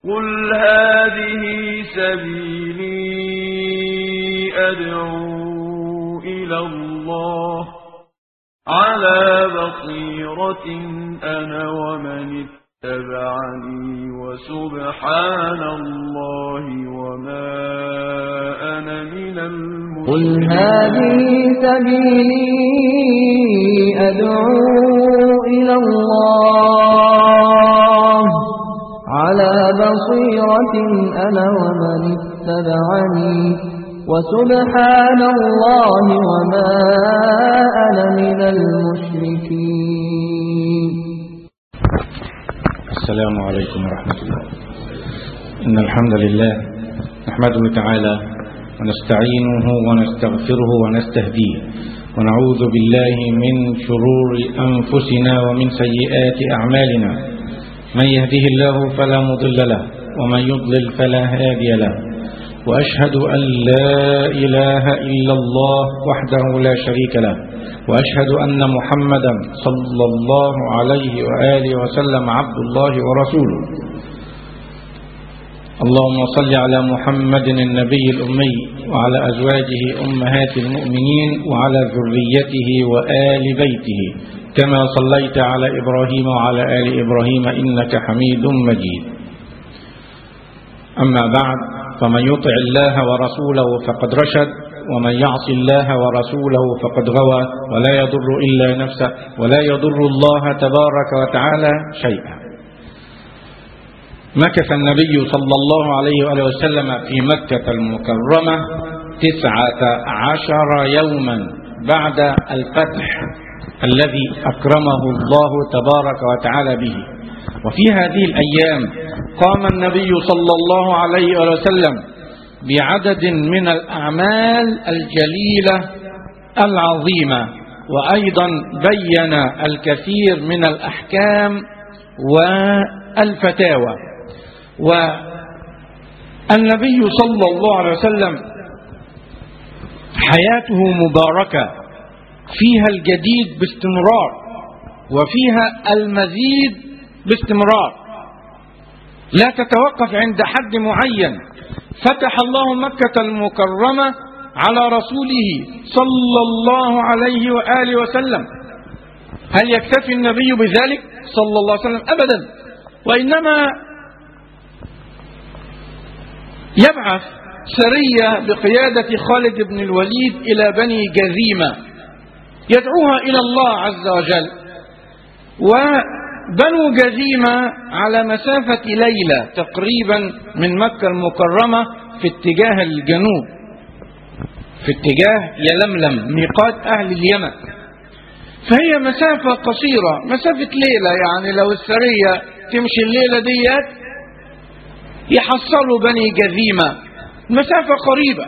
قل هذه سبيلي أدعو إلى الله على بصيرة أنا ومن اتبعني وسبحان الله وما أنا من قل المشركين هذه سبيلي أدعو إلى الله على بصيرة أنا ومن اتبعني وسبحان الله وما أنا من المشركين السلام عليكم ورحمة الله إن الحمد لله نحمده تعالى ونستعينه ونستغفره ونستهديه ونعوذ بالله من شرور أنفسنا ومن سيئات أعمالنا من يهده الله فلا مضل له ومن يضلل فلا هادي له وأشهد أن لا إله إلا الله وحده لا شريك له وأشهد أن محمدا صلى الله عليه وآله وسلم عبد الله ورسوله اللهم صل على محمد النبي الأمي وعلى أزواجه أمهات المؤمنين وعلى ذريته وآل بيته كما صليت على إبراهيم وعلى آل إبراهيم إنك حميد مجيد أما بعد فمن يطع الله ورسوله فقد رشد ومن يعص الله ورسوله فقد غوى ولا يضر إلا نفسه ولا يضر الله تبارك وتعالى شيئا مكث النبي صلى الله عليه وآله وسلم في مكة المكرمة تسعة عشر يوما بعد الفتح الذي أكرمه الله تبارك وتعالى به وفي هذه الأيام قام النبي صلى الله عليه وآله وسلم بعدد من الأعمال الجليلة العظيمة وأيضا بين الكثير من الأحكام والفتاوى والنبي صلى الله عليه وسلم حياته مباركة فيها الجديد باستمرار وفيها المزيد باستمرار لا تتوقف عند حد معين فتح الله مكة المكرمة على رسوله صلى الله عليه وآله وسلم هل يكتفي النبي بذلك صلى الله عليه وسلم أبدا وإنما يبعث سرية بقيادة خالد بن الوليد إلى بني جذيمة يدعوها إلى الله عز وجل وبنو جذيمة على مسافة ليلة تقريبا من مكة المكرمة في اتجاه الجنوب في اتجاه يلملم ميقات أهل اليمن فهي مسافة قصيرة مسافة ليلة يعني لو السرية تمشي الليلة ديت يحصلوا بني جذيمة مسافة قريبة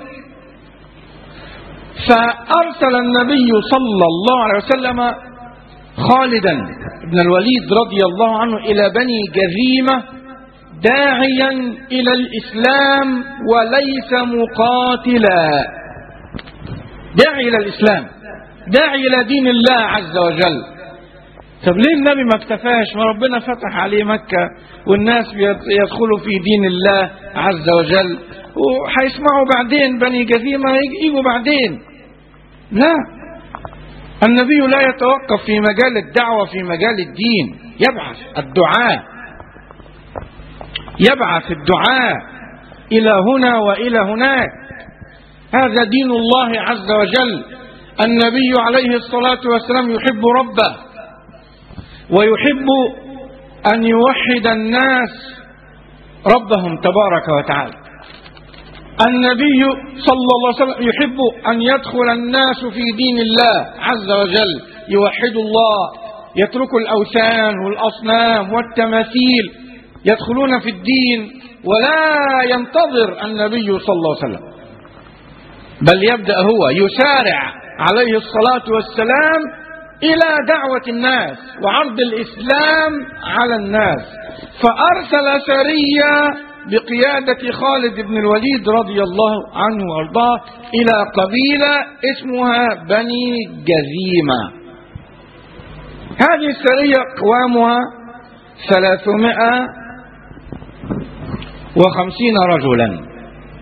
فأرسل النبي صلى الله عليه وسلم خالدا بن الوليد رضي الله عنه إلى بني جذيمة داعيا إلى الإسلام وليس مقاتلا داعي إلى الإسلام داعي إلى دين الله عز وجل طب ليه النبي ما اكتفاش ما ربنا فتح عليه مكة والناس يدخلوا في دين الله عز وجل وهيسمعوا بعدين بني جذيمة يجوا بعدين لا النبي لا يتوقف في مجال الدعوة في مجال الدين يبعث الدعاء يبعث الدعاء إلى هنا وإلى هناك هذا دين الله عز وجل النبي عليه الصلاة والسلام يحب ربه ويحب أن يوحد الناس ربهم تبارك وتعالى النبي صلى الله عليه وسلم يحب أن يدخل الناس في دين الله عز وجل يوحدوا الله يتركوا الأوثان والأصنام والتماثيل يدخلون في الدين ولا ينتظر النبي صلى الله عليه وسلم بل يبدأ هو يسارع عليه الصلاة والسلام إلى دعوة الناس وعرض الإسلام على الناس فأرسل سرية بقيادة خالد بن الوليد رضي الله عنه وارضاه إلى قبيلة اسمها بني جذيمة هذه السرية قوامها ثلاثمائة وخمسين رجلا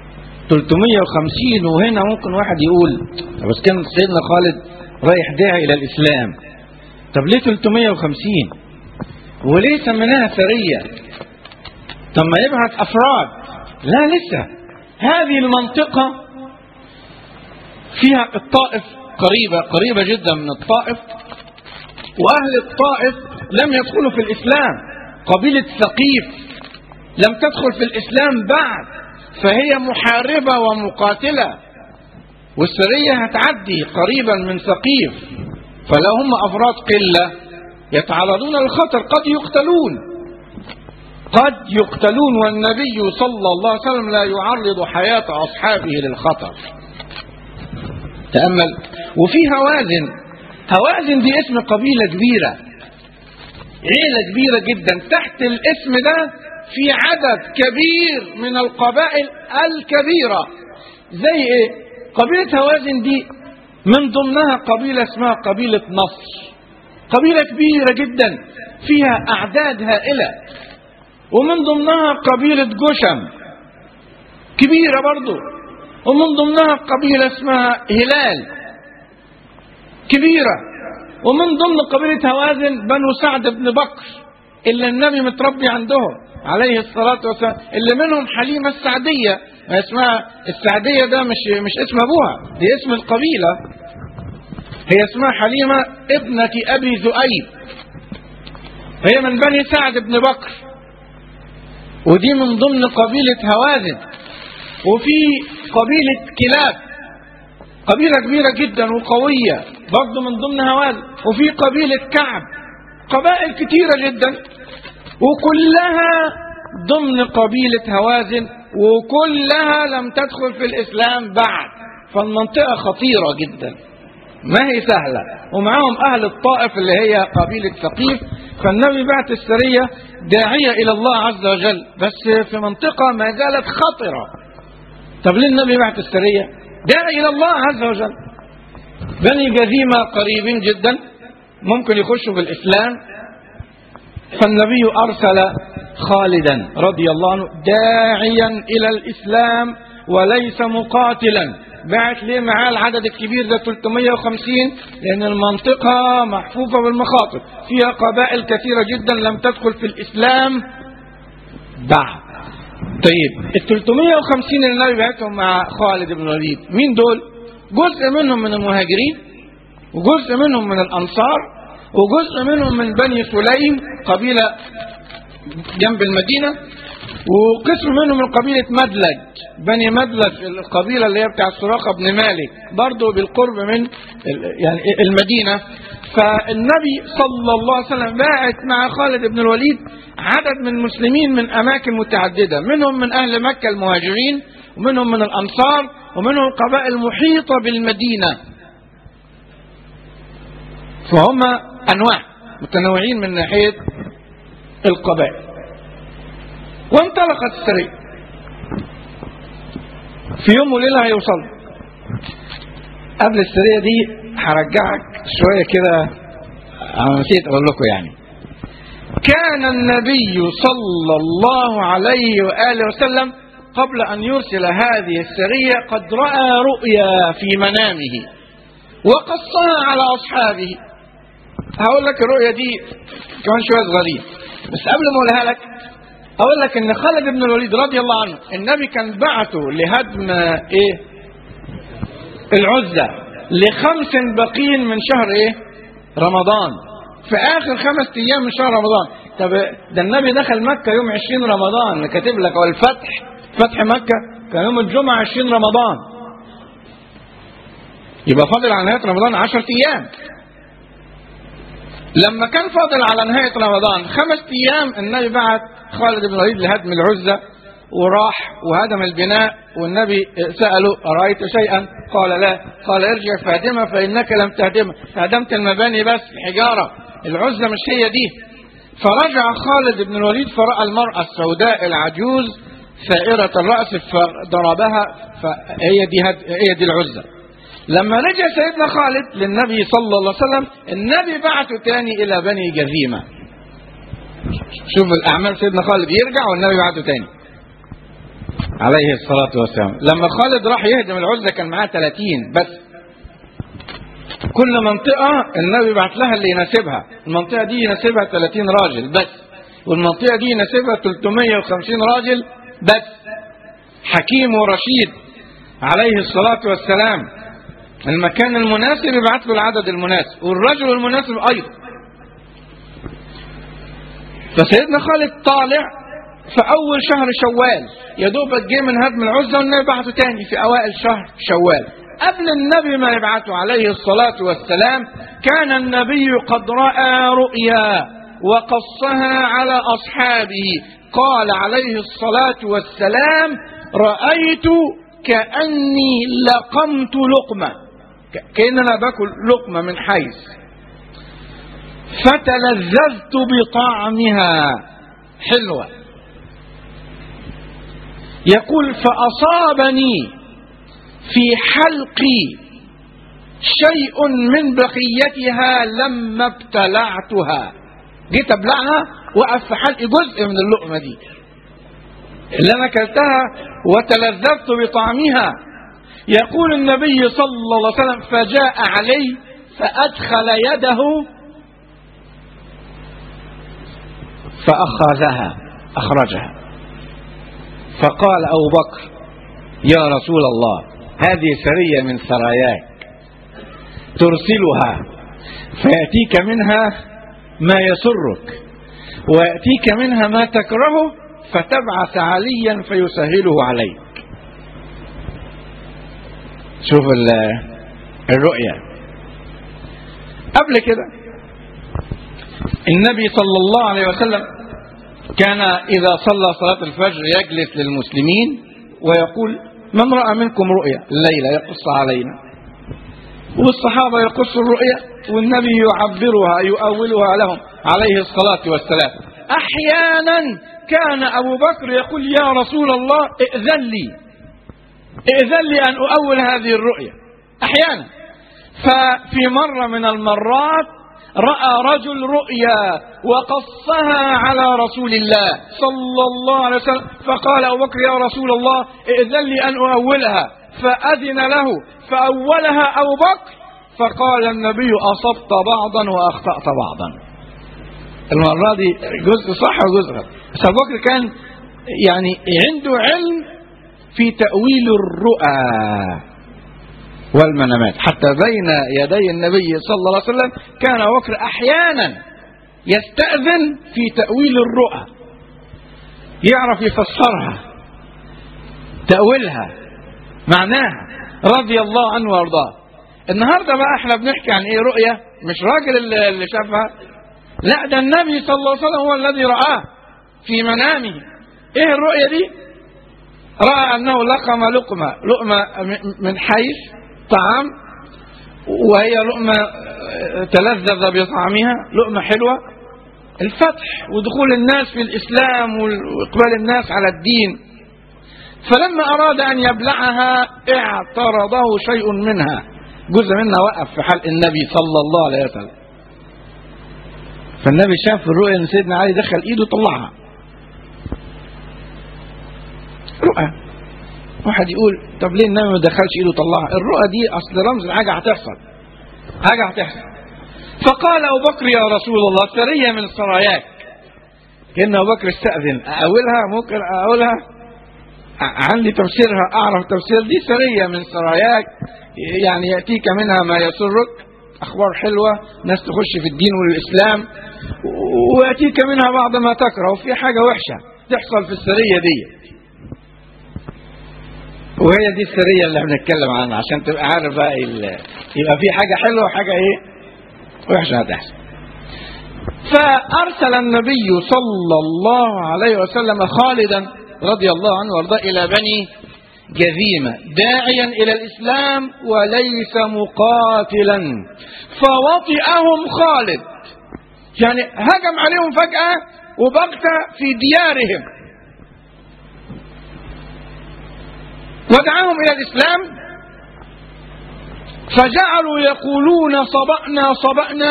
350 وهنا ممكن واحد يقول طب بس كان سيدنا خالد رايح داعي الى الاسلام طب ليه 350 وليه سميناها سريه طب ما يبعث افراد لا لسه هذه المنطقه فيها الطائف قريبه قريبه جدا من الطائف واهل الطائف لم يدخلوا في الاسلام قبيله ثقيف لم تدخل في الاسلام بعد فهي محاربة ومقاتلة والسرية هتعدي قريبا من ثقيف فلو هم أفراد قلة يتعرضون للخطر قد يقتلون قد يقتلون والنبي صلى الله عليه وسلم لا يعرض حياة أصحابه للخطر تأمل وفي هوازن هوازن دي اسم قبيلة كبيرة عيلة كبيرة جدا تحت الاسم ده في عدد كبير من القبائل الكبيرة زي ايه قبيلة هوازن دي من ضمنها قبيلة اسمها قبيلة نصر قبيلة كبيرة جدا فيها أعداد هائلة ومن ضمنها قبيلة جشم كبيرة برضو ومن ضمنها قبيلة اسمها هلال كبيرة ومن ضمن قبيلة هوازن بنو سعد بن بكر اللي النبي متربي عندهم عليه الصلاة والسلام اللي منهم حليمة السعدية اسمها السعدية ده مش مش اسم أبوها دي اسم القبيلة هي اسمها حليمة ابنة أبي ذؤيب هي من بني سعد بن بكر ودي من ضمن قبيلة هوازن وفي قبيلة كلاب قبيلة كبيرة جدا وقوية برضه من ضمن هوازن وفي قبيلة كعب قبائل كتيرة جدا وكلها ضمن قبيلة هوازن وكلها لم تدخل في الإسلام بعد فالمنطقة خطيرة جدا ما هي سهلة ومعاهم أهل الطائف اللي هي قبيلة ثقيف فالنبي بعت السرية داعية إلى الله عز وجل بس في منطقة ما زالت خطرة طب ليه النبي بعت السرية داعي إلى الله عز وجل بني جذيمة قريبين جدا ممكن يخشوا في الإسلام فالنبي أرسل خالدا رضي الله عنه داعيا إلى الإسلام وليس مقاتلا بعت ليه معاه العدد الكبير ده 350 لأن المنطقة محفوفة بالمخاطر فيها قبائل كثيرة جدا لم تدخل في الإسلام بعد طيب ال 350 اللي النبي بعتهم مع خالد بن الوليد مين دول؟ جزء منهم من المهاجرين وجزء منهم من الأنصار وجزء منهم من بني سليم قبيلة جنب المدينة وقسم منهم من قبيلة مدلج بني مدلج القبيلة اللي هي بتاع سراقة بن مالك برضه بالقرب من يعني المدينة فالنبي صلى الله عليه وسلم باعت مع خالد بن الوليد عدد من المسلمين من أماكن متعددة منهم من أهل مكة المهاجرين ومنهم من الأنصار ومنهم قبائل محيطة بالمدينة فهم أنواع متنوعين من ناحية القبائل وانطلقت السرية في يوم وليلة هيوصل قبل السرية دي هرجعك شوية كده أنا نسيت أقول لكم يعني كان النبي صلى الله عليه وآله وسلم قبل أن يرسل هذه السرية قد رأى رؤيا في منامه وقصها على أصحابه هقول لك الرؤيا دي كمان شوية صغيرين بس قبل ما أقولها لك أقول لك إن خالد بن الوليد رضي الله عنه النبي كان بعته لهدم إيه العزة لخمس بقين من شهر إيه رمضان في آخر خمس أيام من شهر رمضان طب ده النبي دخل مكة يوم 20 رمضان كاتب لك والفتح فتح مكة كان يوم الجمعة 20 رمضان يبقى فاضل على نهاية رمضان 10 أيام لما كان فاضل على نهاية رمضان خمس أيام النبي بعت خالد بن الوليد لهدم العزة وراح وهدم البناء والنبي سأله أرأيت شيئا قال لا قال ارجع فاهدمها فإنك لم تهدمها هدمت المباني بس الحجارة العزة مش هي دي فرجع خالد بن الوليد فرأى المرأة السوداء العجوز ثائرة الرأس فضربها فهي دي هد... هي دي العزة لما رجع سيدنا خالد للنبي صلى الله عليه وسلم النبي بعثه تاني إلى بني جذيمة شوف الأعمال سيدنا خالد يرجع والنبي بعثه تاني عليه الصلاة والسلام لما خالد راح يهدم العزة كان معاه 30 بس كل منطقة النبي بعت لها اللي يناسبها المنطقة دي يناسبها 30 راجل بس والمنطقة دي يناسبها 350 راجل بس حكيم ورشيد عليه الصلاة والسلام المكان المناسب يبعث له العدد المناسب والرجل المناسب أيضا فسيدنا خالد طالع في أول شهر شوال يا دوبك جه من هدم العزة والنبي بعته تاني في أوائل شهر شوال قبل النبي ما يبعثه عليه الصلاة والسلام كان النبي قد رأى رؤيا وقصها على أصحابه قال عليه الصلاة والسلام رأيت كأني لقمت لقمة كأن أنا باكل لقمة من حيث فتلذذت بطعمها حلوة يقول فأصابني في حلقي شيء من بقيتها لما ابتلعتها جيت ابلعها وقف في حلقي جزء من اللقمه دي اللي انا اكلتها وتلذذت بطعمها يقول النبي صلى الله عليه وسلم فجاء علي فادخل يده فاخذها اخرجها فقال ابو بكر يا رسول الله هذه سريه من سراياك ترسلها فياتيك منها ما يسرك وياتيك منها ما تكرهه فتبعث عليا فيسهله عليك شوف الرؤيا قبل كده النبي صلى الله عليه وسلم كان إذا صلى صلاة الفجر يجلس للمسلمين ويقول من رأى منكم رؤيا الليلة يقص علينا والصحابة يقصوا الرؤيا والنبي يعبرها يؤولها لهم عليه الصلاة والسلام أحيانا كان أبو بكر يقول يا رسول الله ائذن لي ائذن لي أن أؤول هذه الرؤيا أحيانا ففي مرة من المرات رأى رجل رؤيا وقصها على رسول الله صلى الله عليه وسلم فقال أبو بكر يا رسول الله ائذن لي أن أؤولها فأذن له فأولها أبو بكر فقال النبي أصبت بعضا وأخطأت بعضا المرة دي جزء صح وجزء غلط بس أبو بكر كان يعني عنده علم في تأويل الرؤى والمنامات حتى بين يدي النبي صلى الله عليه وسلم كان أبو بكر أحيانا يستأذن في تأويل الرؤى يعرف يفسرها تأويلها معناها رضي الله عنه وارضاه النهارده بقى احنا بنحكي عن ايه رؤيه مش راجل اللي اللي شافها لا ده النبي صلى الله عليه وسلم هو الذي رآه في منامه ايه الرؤيه دي رأى انه لقم لقمه لقمه من حيث طعام وهي لقمه تلذذ بطعمها لقمه حلوه الفتح ودخول الناس في الاسلام واقبال الناس على الدين فلما أراد أن يبلعها اعترضه شيء منها جزء منها وقف في حلق النبي صلى الله عليه وسلم فالنبي شاف الرؤيا ان سيدنا علي دخل ايده طلعها رؤى واحد يقول طب ليه النبي ما دخلش ايده طلعها الرؤى دي اصل رمز حاجه هتحصل حاجه هتحصل فقال ابو بكر يا رسول الله سريه من سراياك كان ابو بكر استاذن اقولها ممكن اقولها عندي تفسيرها اعرف تفسير دي سريه من سراياك يعني ياتيك منها ما يسرك اخبار حلوه ناس تخش في الدين والاسلام وياتيك منها بعض ما تكره وفي حاجه وحشه تحصل في السريه دي وهي دي السريه اللي بنتكلم عنها عشان تبقى عارف بقى يبقى في حاجه حلوه وحاجه ايه وحشه هتحصل فارسل النبي صلى الله عليه وسلم خالدا رضي الله عنه وارضاه الى بني جذيمة داعيا إلى الإسلام وليس مقاتلا فوطئهم خالد يعني هجم عليهم فجأة وبغتة في ديارهم ودعاهم إلى الإسلام فجعلوا يقولون صبأنا صبأنا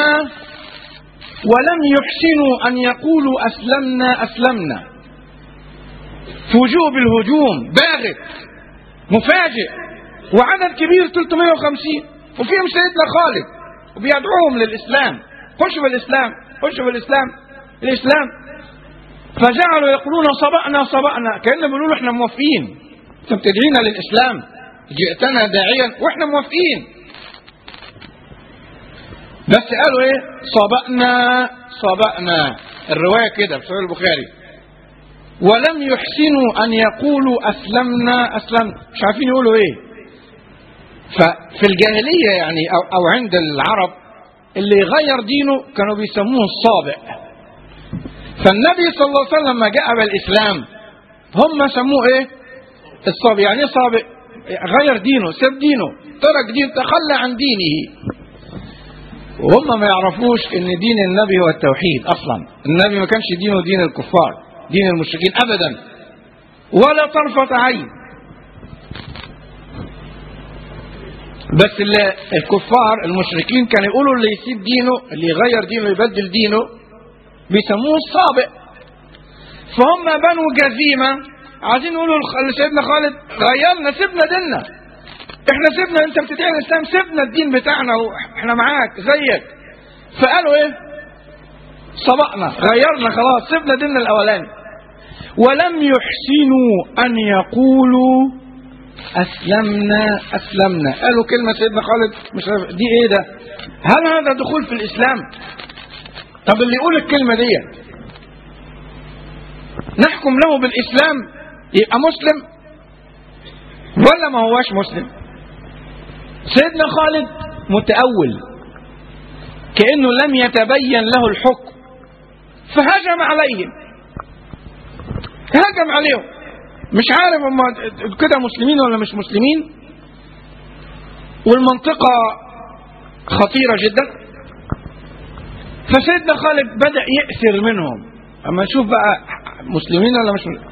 ولم يحسنوا أن يقولوا أسلمنا أسلمنا في وجوه بالهجوم باغت مفاجئ وعدد كبير 350 وفيهم سيدنا خالد وبيدعوهم للإسلام خشوا بالإسلام خشوا بالإسلام الإسلام فجعلوا يقولون صبأنا صبأنا كأنهم بيقولوا احنا موافقين انت بتدعينا للإسلام جئتنا داعيا واحنا موافقين بس قالوا ايه صبأنا صبأنا الرواية كده في صحيح البخاري ولم يحسنوا أن يقولوا أسلمنا أسلمنا مش عارفين يقولوا إيه ففي الجاهلية يعني أو, أو عند العرب اللي يغير دينه كانوا بيسموه الصابئ فالنبي صلى الله عليه وسلم لما جاء بالإسلام هم سموه إيه الصابئ يعني إيه صابئ غير دينه ساب دينه ترك دين تخلى عن دينه وهم ما يعرفوش ان دين النبي هو التوحيد اصلا النبي ما كانش دينه دين الكفار دين المشركين ابدا ولا طرفة عين بس اللي الكفار المشركين كانوا يقولوا اللي يسيب دينه اللي يغير دينه يبدل دينه بيسموه الصابئ فهم بنوا جزيمة عايزين يقولوا لسيدنا خالد غيرنا سيبنا ديننا احنا سيبنا انت بتدعي الاسلام سيبنا الدين بتاعنا واحنا معاك زيك فقالوا ايه سبقنا غيرنا خلاص سيبنا ديننا الاولاني ولم يحسنوا ان يقولوا اسلمنا اسلمنا قالوا كلمه سيدنا خالد مش عارف دي ايه ده هل هذا دخول في الاسلام طب اللي يقول الكلمه دي نحكم له بالاسلام يبقى مسلم ولا ما هواش مسلم سيدنا خالد متأول كأنه لم يتبين له الحكم فهجم عليهم هجم عليهم مش عارف هم كده مسلمين ولا مش مسلمين والمنطقة خطيرة جدا فسيدنا خالد بدأ يأثر منهم أما نشوف بقى مسلمين ولا مش مسلمين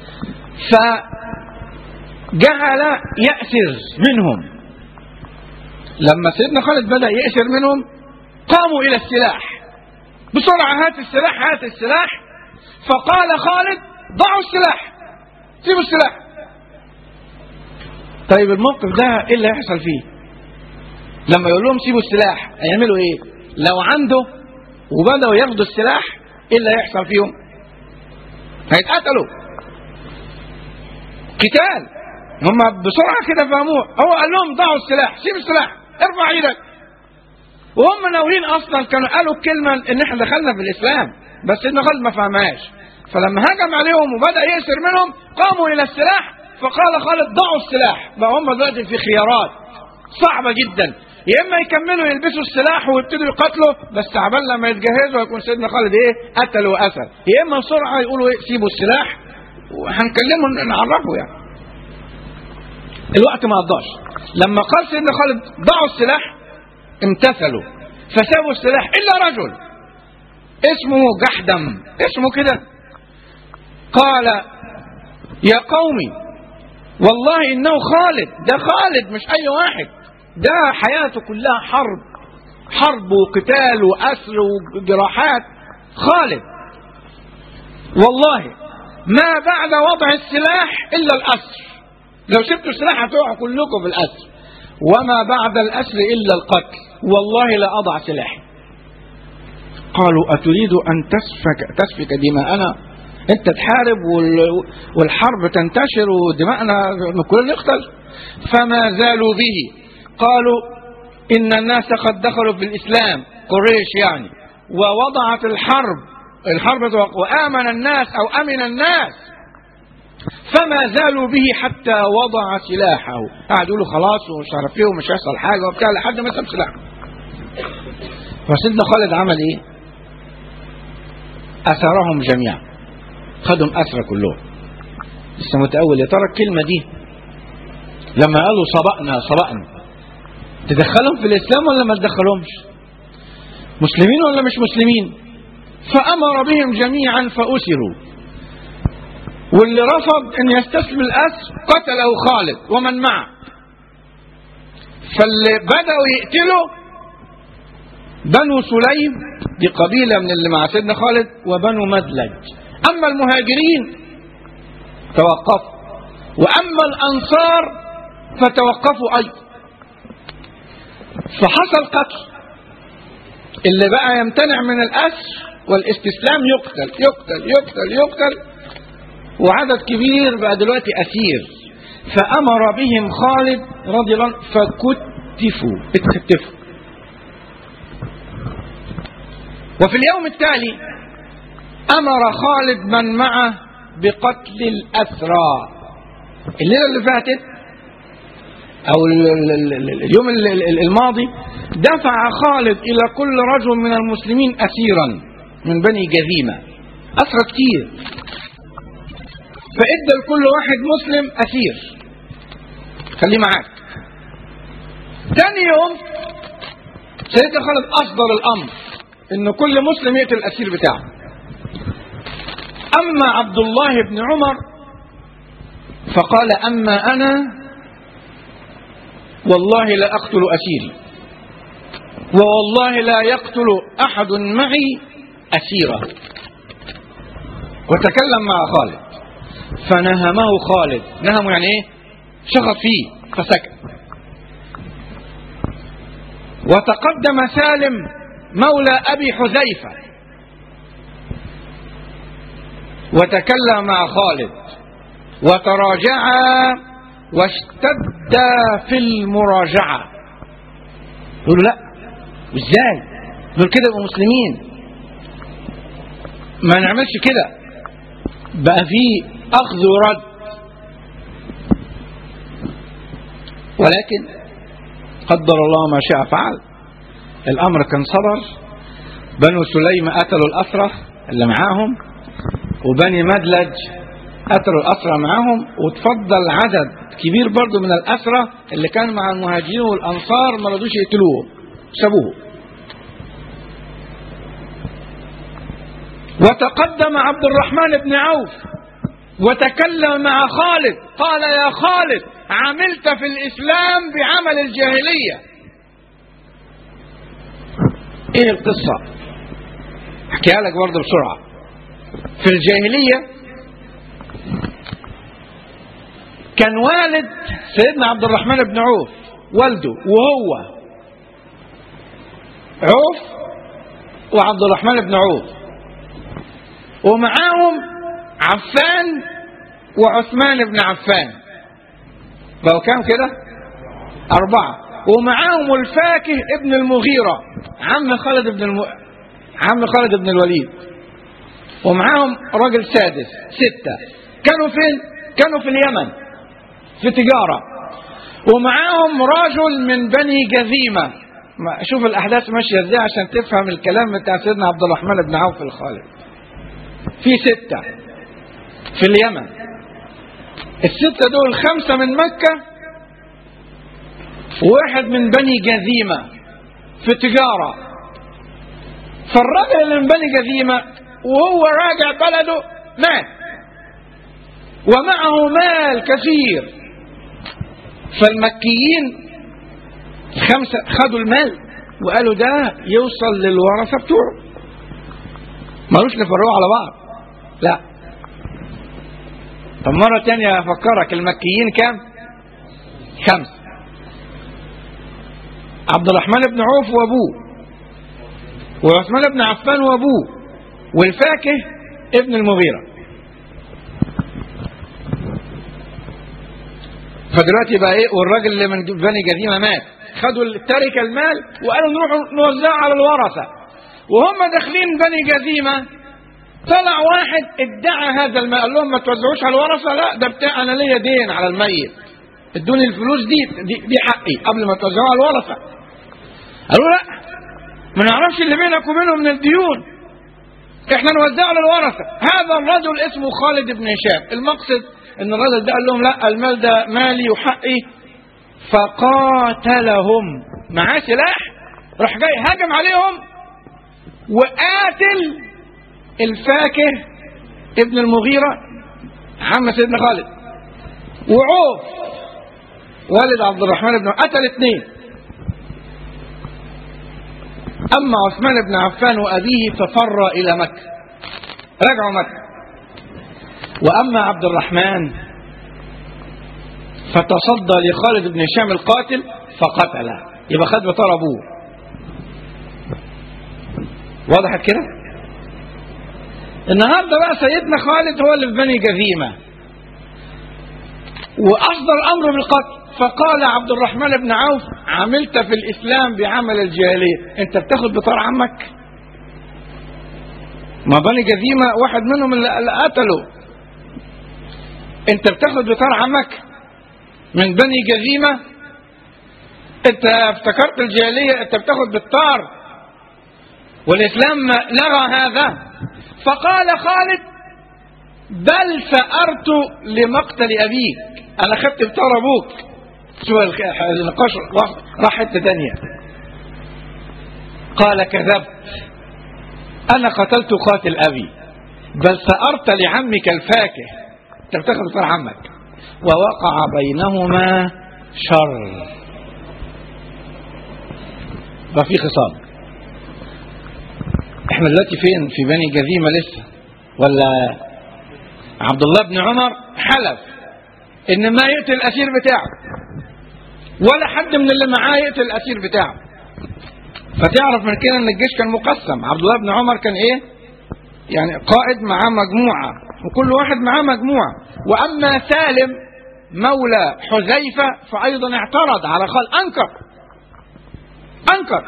فجعل يأثر منهم لما سيدنا خالد بدأ يأسر منهم قاموا إلى السلاح بسرعة هات السلاح هات السلاح فقال خالد ضعوا السلاح سيبوا السلاح طيب الموقف ده ايه اللي هيحصل فيه لما يقول لهم سيبوا السلاح هيعملوا ايه لو عنده وبدأوا ياخدوا السلاح ايه اللي هيحصل فيهم هيتقتلوا قتال هم بسرعة كده فهموه هو قال لهم ضعوا السلاح سيب السلاح ارفع ايدك وهم ناويين اصلا كانوا قالوا الكلمة ان احنا دخلنا في الاسلام بس سيدنا خالد ما فهمهاش فلما هجم عليهم وبدأ يأسر منهم قاموا الى السلاح فقال خالد ضعوا السلاح بقى هم دلوقتي في خيارات صعبة جدا يا اما يكملوا يلبسوا السلاح ويبتدوا يقاتلوا بس عبال لما يتجهزوا يكون سيدنا خالد ايه قتل واسر يا اما بسرعه يقولوا ايه سيبوا السلاح وهنكلمه نعرفه يعني الوقت ما قضاش لما قال سيدنا خالد ضعوا السلاح امتثلوا فسابوا السلاح الا رجل اسمه جحدم اسمه كده قال يا قومي والله انه خالد ده خالد مش اي واحد ده حياته كلها حرب حرب وقتال واسر وجراحات خالد والله ما بعد وضع السلاح الا الاسر لو سبتوا السلاح هتقعوا كلكم في الاسر وما بعد الاسر الا القتل والله لا اضع سلاحي قالوا اتريد ان تسفك تسفك دماءنا انت تحارب والحرب تنتشر ودماءنا كلنا نقتل فما زالوا به قالوا ان الناس قد دخلوا في الاسلام قريش يعني ووضعت الحرب الحرب وامن الناس او امن الناس فما زالوا به حتى وضع سلاحه قعدوا يقولوا خلاص ومش عارف ايه ومش هيحصل حاجه وبتاع لحد ما ساب سلاحه فسيدنا خالد عمل ايه؟ اثرهم جميعا خدهم اسرى كلهم لسه متأول يا ترى الكلمه دي لما قالوا سبقنا سبقنا تدخلهم في الاسلام ولا ما تدخلهمش؟ مسلمين ولا مش مسلمين؟ فامر بهم جميعا فاسروا واللي رفض ان يستسلم الاسر قتله خالد ومن معه فاللي بدأوا يقتلوا بنو سليم دي قبيلة من اللي مع سيدنا خالد وبنو مدلج أما المهاجرين توقفوا وأما الأنصار فتوقفوا أيضا فحصل قتل اللي بقى يمتنع من الأسر والاستسلام يقتل يقتل يقتل يقتل وعدد كبير بقى دلوقتي أسير فأمر بهم خالد رضي الله عنه فكتفوا اتكتفوا وفي اليوم التالي أمر خالد من معه بقتل الأسرى الليلة اللي فاتت أو ال- ال- ال- اليوم ال- ال- الماضي دفع خالد إلى كل رجل من المسلمين أسيرا من بني جذيمة أسرى كتير فإدى لكل واحد مسلم أسير خليه معاك تاني يوم سيدنا خالد أصدر الأمر إن كل مسلم يقتل الأسير بتاعه أما عبد الله بن عمر فقال أما أنا والله لا أقتل أسيري ووالله لا يقتل أحد معي أسيرا وتكلم مع خالد فنهمه خالد نهمه يعني ايه شخط فيه فسكت وتقدم سالم مولى ابي حذيفه وتكلم مع خالد وتراجعا واشتدا في المراجعه يقولوا لا ازاي دول كده يبقوا مسلمين ما نعملش كده بقى في اخذ ورد ولكن قدر الله ما شاء فعل الامر كان صدر بنو سليم قتلوا الاسرى اللي معاهم وبني مدلج قتلوا الاسرى معاهم وتفضل عدد كبير برضو من الاسرى اللي كان مع المهاجرين والانصار ما رضوش يقتلوهم سابوه وتقدم عبد الرحمن بن عوف وتكلم مع خالد قال يا خالد عملت في الإسلام بعمل الجاهلية ايه القصة احكيها لك برضه بسرعة في الجاهلية كان والد سيدنا عبد الرحمن بن عوف والده وهو عوف وعبد الرحمن بن عوف ومعاهم عفان وعثمان بن عفان بقوا كام كده أربعة ومعاهم الفاكه ابن المغيرة عم خالد بن الم... عم خالد بن الوليد ومعاهم راجل سادس ستة كانوا فين؟ كانوا في اليمن في تجارة ومعاهم رجل من بني جذيمة ما- شوف الأحداث ماشية ازاي عشان تفهم الكلام بتاع سيدنا عبد الرحمن بن عوف الخالد في ستة في اليمن الستة دول خمسة من مكة وواحد من بني جذيمة في تجارة فالراجل اللي من بني جذيمة وهو راجع بلده مات ومعه مال كثير فالمكيين خمسة خدوا المال وقالوا ده يوصل للورثة بتوعه ملوش نفرقوا على بعض لا طب مرة تانية أفكرك المكيين كام؟ خمسة عبد الرحمن بن عوف وأبوه وعثمان بن عفان وأبوه والفاكه ابن المغيرة فدلوقتي بقى ايه والراجل اللي من بني جذيمة مات خدوا التركة المال وقالوا نروح نوزعه على الورثة وهم داخلين بني جذيمة طلع واحد ادعى هذا المال قال لهم ما توزعوش على الورثه لا ده بتاع انا ليا دين على الميت ادوني الفلوس دي دي, دي حقي قبل ما توزعوها على الورثه قالوا لا ما نعرفش اللي بينك وبينه من الديون احنا نوزعه للورثه هذا الرجل اسمه خالد بن هشام المقصد ان الرجل ده قال لهم لا المال ده مالي وحقي فقاتلهم معاه سلاح راح جاي هاجم عليهم وقاتل الفاكه ابن المغيرة عم سيدنا خالد وعوف والد عبد الرحمن بن قتل اثنين أما عثمان بن عفان وأبيه ففر إلى مكة رجعوا مكة وأما عبد الرحمن فتصدى لخالد بن هشام القاتل فقتله يبقى خد بطار أبوه وضحت كده النهارده بقى سيدنا خالد هو اللي في بني جذيمه واصدر امر بالقتل فقال عبد الرحمن بن عوف عملت في الاسلام بعمل الجاهليه انت بتاخد بطار عمك ما بني جذيمه واحد منهم اللي قتله انت بتاخد بطار عمك من بني جذيمه انت افتكرت الجاهليه انت بتاخد بالطار والإسلام لغى هذا فقال خالد بل ثأرت لمقتل أبيك أنا خدت بطار أبوك شو النقاش راح حتة تانية قال كذبت أنا قتلت قاتل أبي بل ثأرت لعمك الفاكه أنت بتاخد بطار عمك ووقع بينهما شر ففي خصام احنا دلوقتي فين في بني جذيمة لسه ولا عبد الله بن عمر حلف ان ما يقتل الاسير بتاعه ولا حد من اللي معاه يقتل الاسير بتاعه فتعرف من كده ان الجيش كان مقسم عبد الله بن عمر كان ايه يعني قائد معاه مجموعة وكل واحد معاه مجموعة واما سالم مولى حذيفة فايضا اعترض على خال انكر انكر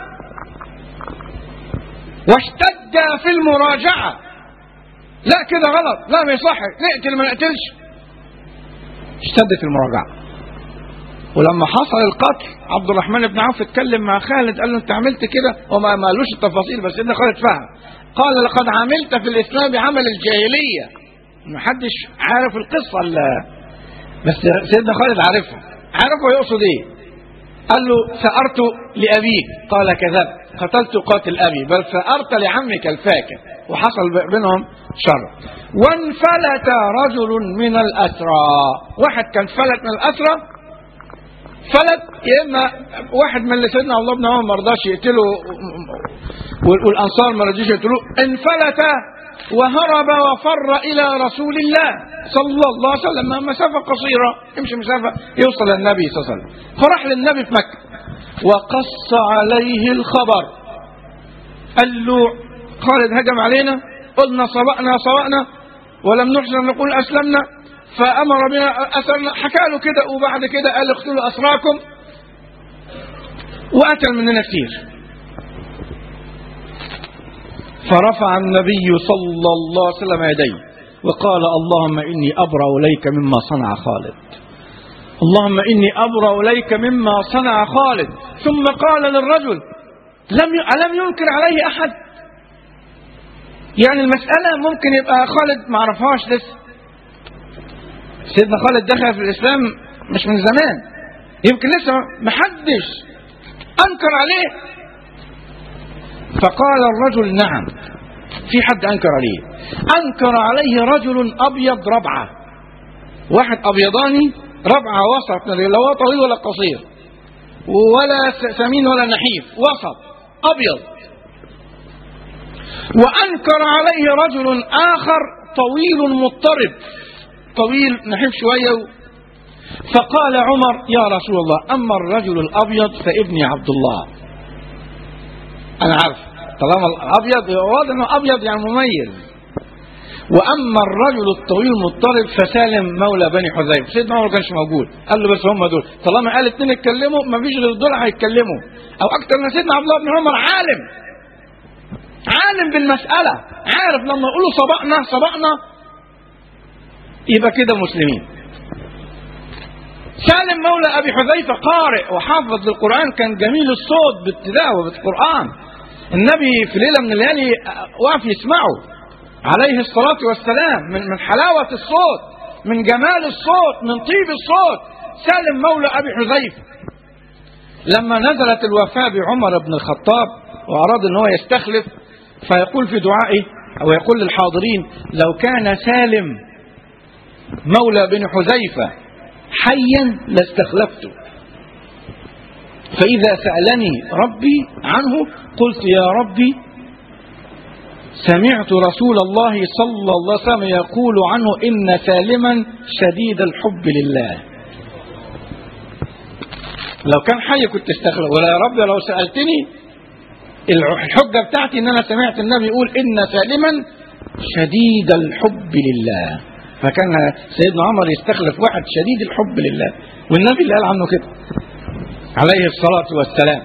واشتد في المراجعة لا كده غلط لا ما يصح نقتل ما نقتلش اشتد في المراجعة ولما حصل القتل عبد الرحمن بن عوف اتكلم مع خالد قال له انت عملت كده وما قالوش التفاصيل بس ان خالد فهم قال لقد عملت في الاسلام بعمل الجاهليه ما حدش عارف القصه اللي بس سيدنا خالد عارفها عارف هو يقصد ايه قال له ثأرت لأبيك قال كذبت قتلت قاتل أبي بل ثأرت لعمك الفاكر وحصل بينهم شر وانفلت رجل من الأسرى واحد كان فلت من الأسرى فلت يا إما واحد من اللي سيدنا الله بن عمر ما رضاش يقتله والأنصار ما رضيش يقتلوه انفلت وهرب وفر إلى رسول الله صلى الله عليه وسلم مسافة قصيرة يمشي مسافة يوصل للنبي صلى الله عليه وسلم فراح للنبي في مكة وقص عليه الخبر قال له خالد هجم علينا قلنا صبأنا صبأنا ولم نحسن نقول أسلمنا فأمر بنا أسرنا حكى له كده وبعد كده قال اقتلوا أسراكم وقتل مننا كتير فرفع النبي صلى الله عليه وسلم يديه وقال اللهم إني أبرأ إليك مما صنع خالد اللهم إني أبرأ إليك مما صنع خالد ثم قال للرجل لم ألم ينكر عليه أحد يعني المسألة ممكن يبقى خالد ما عرفهاش لسه سيدنا خالد دخل في الإسلام مش من زمان يمكن لسه محدش أنكر عليه فقال الرجل نعم في حد أنكر عليه أنكر عليه رجل أبيض ربعة واحد أبيضاني ربعة وسط لا هو طويل ولا قصير ولا سمين ولا نحيف وسط أبيض وأنكر عليه رجل آخر طويل مضطرب طويل نحيف شوية فقال عمر يا رسول الله أما الرجل الأبيض فابني عبد الله أنا عارف طالما الأبيض واضح أنه أبيض يعني مميز واما الرجل الطويل المضطرب فسالم مولى بني حذيفه سيدنا عمر ما كانش موجود قال له بس هم دول طالما قال اتنين اتكلموا ما فيش غير دول هيتكلموا او اكتر من سيدنا عبد الله بن عمر عالم عالم بالمساله عارف لما يقولوا سبقنا سبقنا يبقى كده مسلمين سالم مولى ابي حذيفه قارئ وحافظ للقران كان جميل الصوت بالتلاوه بالقران النبي في ليله من الليالي وقف يسمعه عليه الصلاة والسلام من من حلاوة الصوت من جمال الصوت من طيب الصوت سالم مولى أبي حذيفة لما نزلت الوفاة بعمر بن الخطاب وأراد أن هو يستخلف فيقول في دعائه أو يقول للحاضرين لو كان سالم مولى بن حذيفة حيا لاستخلفته فإذا سألني ربي عنه قلت يا ربي سمعت رسول الله صلى الله عليه وسلم يقول عنه إن سالما شديد الحب لله لو كان حي كنت استغرب ولا يا رب لو سألتني الحجة بتاعتي ان انا سمعت النبي يقول ان سالما شديد الحب لله فكان سيدنا عمر يستخلف واحد شديد الحب لله والنبي اللي قال عنه كده عليه الصلاة والسلام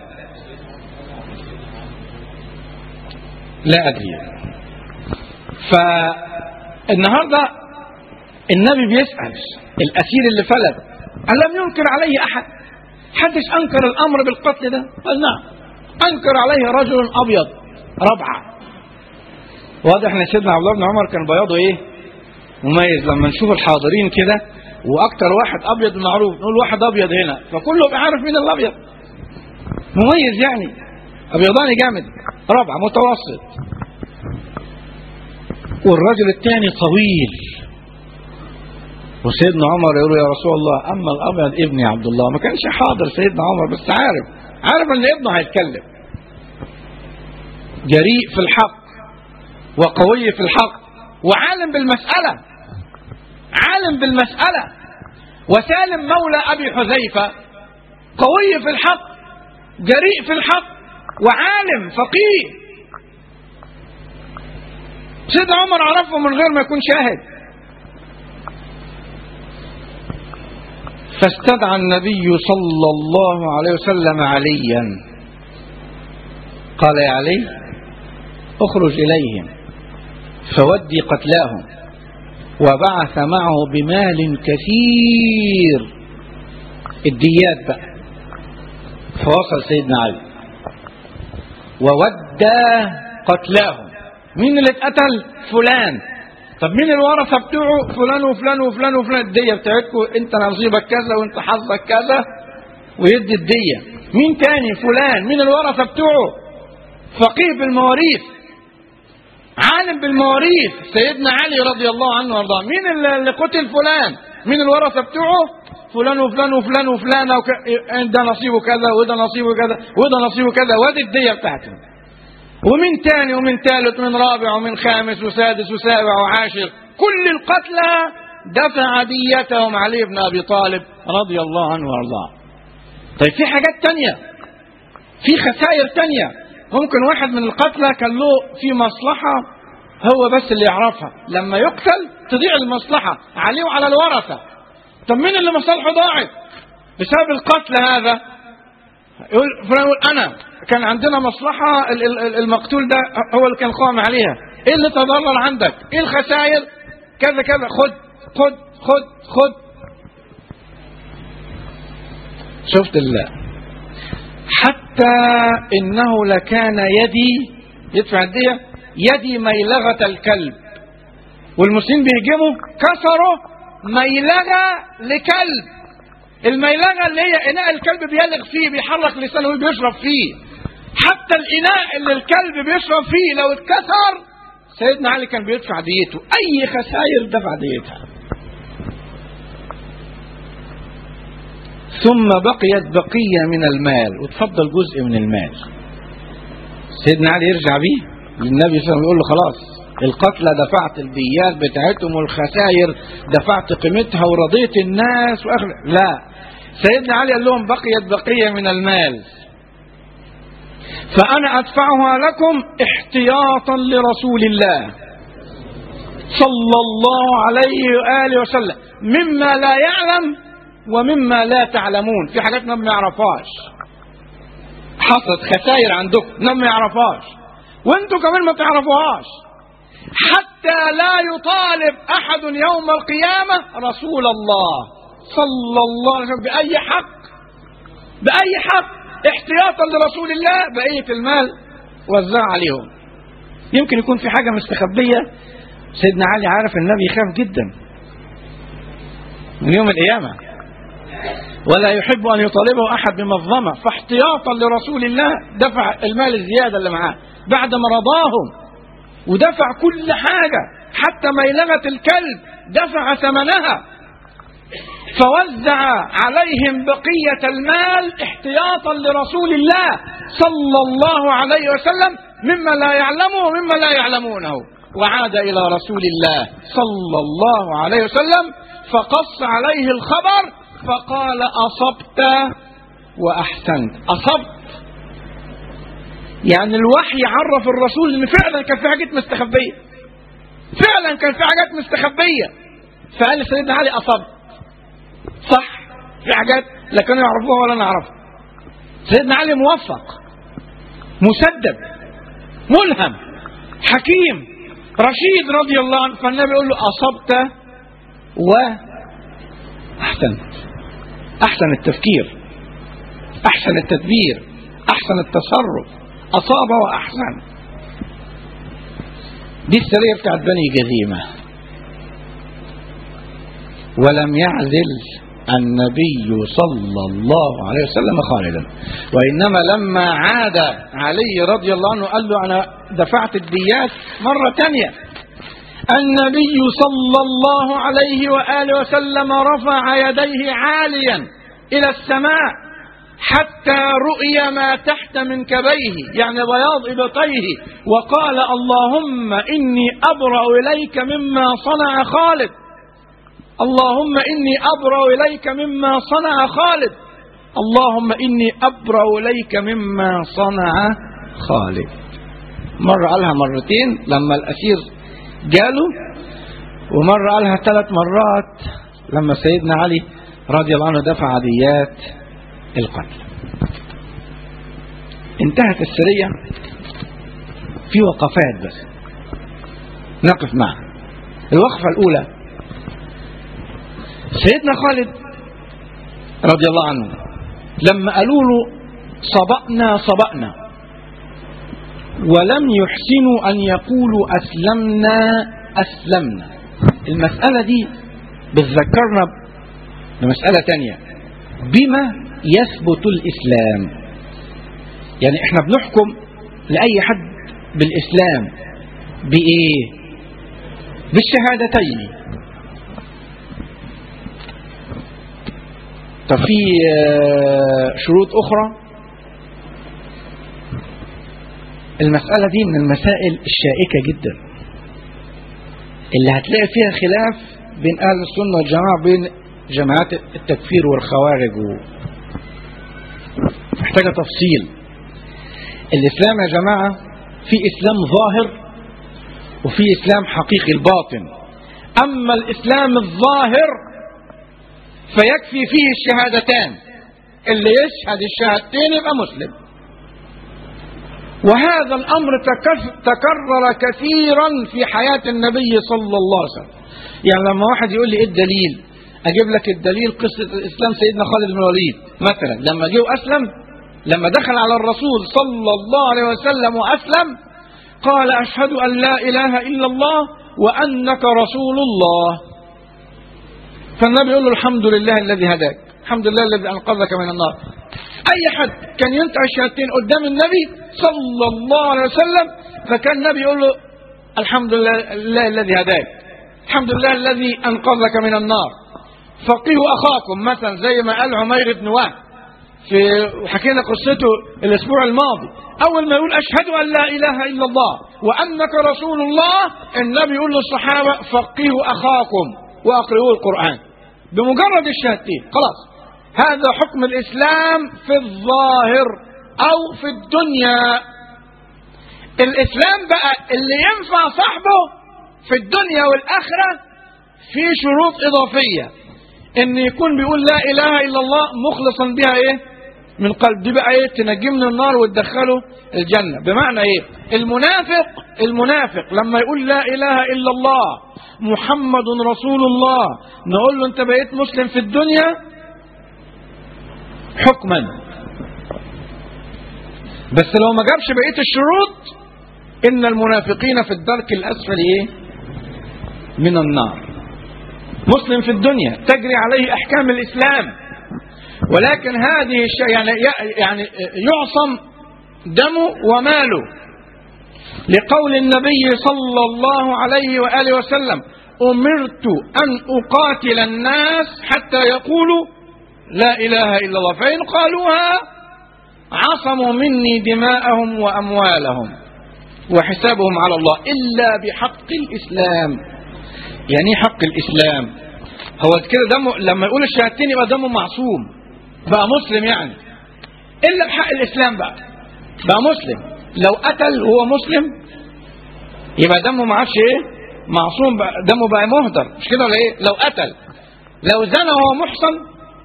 لا أدري فالنهاردة النبي بيسأل الأسير اللي فلت ألم ينكر عليه أحد حدش أنكر الأمر بالقتل ده قال نعم أنكر عليه رجل أبيض ربعة واضح ان سيدنا عبد الله بن عمر كان بياضه ايه مميز لما نشوف الحاضرين كده واكتر واحد ابيض معروف نقول واحد ابيض هنا فكله بيعرف مين الابيض مميز يعني ابيضاني جامد ربعة متوسط والرجل الثاني طويل وسيدنا عمر يقول له يا رسول الله اما الابيض ابني عبد الله ما كانش حاضر سيدنا عمر بس عارف عارف ان ابنه هيتكلم جريء في الحق وقوي في الحق وعالم بالمسألة عالم بالمسألة وسالم مولى أبي حذيفة قوي في الحق جريء في الحق وعالم فقيه سيدنا عمر عرفه من غير ما يكون شاهد فاستدعى النبي صلى الله عليه وسلم عليا قال يا علي اخرج إليهم فودي قتلاهم وبعث معه بمال كثير الديات بقى فوصل سيدنا علي وودى قتلاهم مين اللي اتقتل فلان طب مين الورثه بتوعه فلان وفلان وفلان وفلان الديه بتاعتكم انت نصيبك كذا وانت حظك كذا ويدي الديه مين تاني فلان مين الورثه بتوعه فقيه بالمواريث عالم بالمواريث سيدنا علي رضي الله عنه وارضاه مين اللي قتل فلان مين الورثه بتوعه فلان وفلان وفلان وفلان وك... ده نصيبه كذا وده نصيبه كذا وده نصيبه كذا وادي الديه بتاعته ومن تاني ومن ثالث ومن رابع ومن خامس وسادس وسابع وعاشر كل القتلى دفع ديتهم علي بن ابي طالب رضي الله عنه وارضاه طيب في حاجات تانية في خسائر تانية ممكن واحد من القتلى كان له في مصلحة هو بس اللي يعرفها لما يقتل تضيع المصلحة عليه وعلى الورثة طب مين اللي مصالحه ضاعت بسبب القتل هذا يقول فلان يقول انا كان عندنا مصلحة المقتول ده هو اللي كان قائم عليها ايه اللي تضرر عندك ايه الخسائر كذا كذا خد خد خد خد شفت الله حتى انه لكان يدي يدفع الدية يدي ميلغة الكلب والمسلمين بيهجموا كسروا ميلغة لكلب الميلغة اللي هي إناء الكلب بيلغ فيه بيحرك لسانه وبيشرب فيه حتى الإناء اللي الكلب بيشرب فيه لو اتكسر سيدنا علي كان بيدفع ديته أي خسائر دفع ديتها ثم بقيت بقية من المال وتفضل جزء من المال سيدنا علي يرجع بيه للنبي صلى الله عليه وسلم يقول له خلاص القتلى دفعت الديات بتاعتهم والخسائر دفعت قيمتها ورضيت الناس وأخل... لا سيدنا علي قال لهم بقيت بقية من المال فأنا أدفعها لكم احتياطا لرسول الله صلى الله عليه وآله وسلم مما لا يعلم ومما لا تعلمون في حاجات ما يعرفهاش حصلت خسائر عندكم ما يعرفهاش وانتم كمان ما تعرفوهاش حتى لا يطالب احد يوم القيامه رسول الله صلى الله عليه وسلم باي حق باي حق احتياطا لرسول الله بقيه المال وزع عليهم يمكن يكون في حاجه مستخبيه سيدنا علي عارف النبي يخاف جدا من يوم القيامه ولا يحب ان يطالبه احد بمظلمه فاحتياطا لرسول الله دفع المال الزياده اللي معاه بعد ما رضاهم ودفع كل حاجة حتى ميلغة الكلب دفع ثمنها فوزع عليهم بقية المال احتياطا لرسول الله صلى الله عليه وسلم مما لا يعلمه ومما لا يعلمونه وعاد إلى رسول الله صلى الله عليه وسلم فقص عليه الخبر فقال أصبت وأحسنت أصبت يعني الوحي عرف الرسول ان فعلا كان في حاجات مستخبيه فعلا كان في حاجات مستخبيه فقال لسيدنا علي اصبت صح في حاجات لا كانوا يعرفوها ولا نعرفها سيدنا علي موفق مسدد ملهم حكيم رشيد رضي الله عنه فالنبي يقول له اصبت واحسنت احسن التفكير احسن التدبير احسن التصرف أصاب وأحسن دي السرية بتاعت بني جذيمة ولم يعزل النبي صلى الله عليه وسلم خالدا وإنما لما عاد علي رضي الله عنه قال له أنا دفعت الديات مرة تانية النبي صلى الله عليه وآله وسلم رفع يديه عاليا إلى السماء حتى رؤي ما تحت منكبيه يعني بياض إبطيه وقال اللهم إني أبرأ إليك مما صنع خالد اللهم إني أبرأ إليك مما صنع خالد اللهم إني أبرأ إليك مما صنع خالد مرة قالها مرتين لما الأسير جاله ومرة قالها ثلاث مرات لما سيدنا علي رضي الله عنه دفع ديات القتل انتهت السرية في وقفات بس نقف معها الوقفة الأولى سيدنا خالد رضي الله عنه لما قالوا له صبأنا صبأنا ولم يحسنوا أن يقولوا أسلمنا أسلمنا المسألة دي بتذكرنا بمسألة تانية بما يثبت الإسلام يعني احنا بنحكم لأي حد بالإسلام بإيه بالشهادتين طب في شروط أخرى المسألة دي من المسائل الشائكة جدا اللي هتلاقي فيها خلاف بين أهل السنة والجماعة بين جماعات التكفير والخوارج و... محتاجة تفصيل الإسلام يا جماعة في إسلام ظاهر وفي إسلام حقيقي الباطن أما الإسلام الظاهر فيكفي فيه الشهادتان اللي يشهد الشهادتين يبقى مسلم وهذا الأمر تكرر كثيرا في حياة النبي صلى الله عليه وسلم يعني لما واحد يقول لي إيه الدليل أجيب لك الدليل قصة الإسلام سيدنا خالد بن الوليد مثلا لما جه وأسلم لما دخل على الرسول صلى الله عليه وسلم وأسلم قال أشهد أن لا إله إلا الله وأنك رسول الله فالنبي يقول له الحمد لله الذي هداك الحمد لله الذي أنقذك من النار أي حد كان ينطق الشهادتين قدام النبي صلى الله عليه وسلم فكان النبي يقول له الحمد لله الذي هداك الحمد لله الذي أنقذك من النار فقهوا أخاكم مثلا زي ما قال عمير بن وهب في وحكينا قصته الاسبوع الماضي اول ما يقول اشهد ان لا اله الا الله وانك رسول الله النبي يقول للصحابه فقهوا اخاكم واقرئوا القران بمجرد الشهادتين خلاص هذا حكم الاسلام في الظاهر او في الدنيا الاسلام بقى اللي ينفع صاحبه في الدنيا والاخره في شروط اضافيه ان يكون بيقول لا اله الا الله مخلصا بها ايه من قلب دي بقى ايه تنجيه من النار وتدخله الجنه بمعنى ايه المنافق المنافق لما يقول لا اله الا الله محمد رسول الله نقول له انت بقيت مسلم في الدنيا حكما بس لو ما جابش بقيه الشروط ان المنافقين في الدرك الاسفل ايه من النار مسلم في الدنيا تجري عليه احكام الاسلام ولكن هذه الشيء يعني يعني يعصم دمه وماله لقول النبي صلى الله عليه واله وسلم امرت ان اقاتل الناس حتى يقولوا لا اله الا الله فان قالوها عصموا مني دماءهم واموالهم وحسابهم على الله إلا بحق الإسلام يعني ايه حق الإسلام هو كده دمه لما يقول الشهادتين يبقى دمه معصوم بقى مسلم يعني إلا بحق الإسلام بقى بقى مسلم لو قتل وهو مسلم يبقى دمه ما عادش ايه معصوم بقى دمه بقى مهدر مش كده ولا ايه لو قتل لو زنى وهو محصن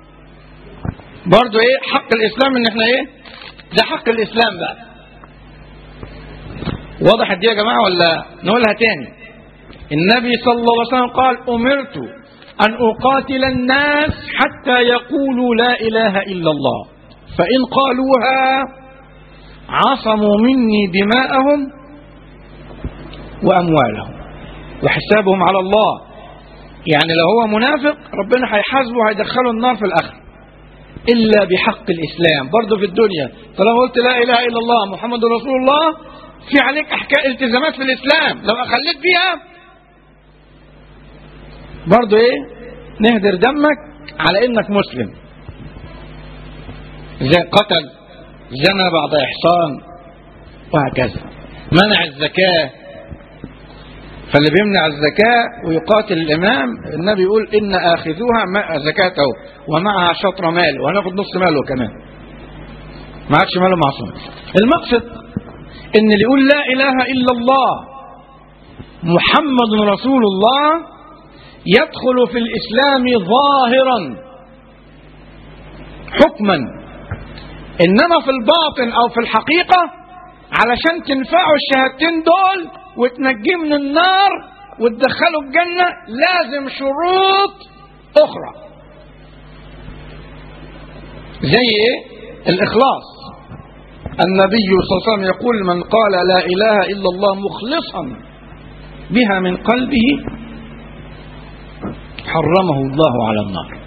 برضه ايه حق الاسلام ان احنا ايه ده حق الاسلام بقى وضحت دي يا جماعه ولا نقولها تاني النبي صلى الله عليه وسلم قال امرت ان اقاتل الناس حتى يقولوا لا اله الا الله فان قالوها عصموا مني دماءهم واموالهم وحسابهم على الله يعني لو هو منافق ربنا هيحاسبه وهيدخله النار في الاخر الا بحق الاسلام برضه في الدنيا طالما قلت لا اله الا الله محمد رسول الله في عليك احكام التزامات في الاسلام لو اخليت بيها برضه ايه نهدر دمك على انك مسلم زي قتل زنى بعد احصان وهكذا منع الزكاه فاللي بيمنع الزكاة ويقاتل الإمام النبي يقول إن آخذوها زكاته ومعها شطر ماله وهناخد نص ماله كمان ما عادش ماله معصوم المقصد إن اللي يقول لا إله إلا الله محمد رسول الله يدخل في الإسلام ظاهرا حكما إنما في الباطن أو في الحقيقة علشان تنفعوا الشهادتين دول وتنجيه من النار وتدخله الجنة لازم شروط أخرى زي إيه؟ الإخلاص النبي صلى الله عليه وسلم يقول من قال لا إله إلا الله مخلصا بها من قلبه حرمه الله على النار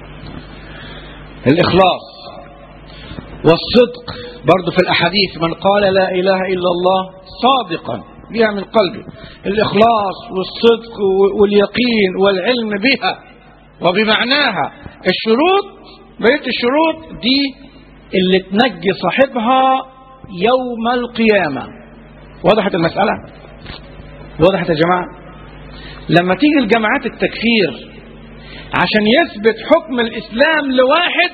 الإخلاص والصدق برضو في الأحاديث من قال لا إله إلا الله صادقا بها من قلبه الإخلاص والصدق واليقين والعلم بها وبمعناها الشروط بقية الشروط دي اللي تنجي صاحبها يوم القيامة وضحت المسألة وضحت يا جماعة لما تيجي الجماعات التكفير عشان يثبت حكم الإسلام لواحد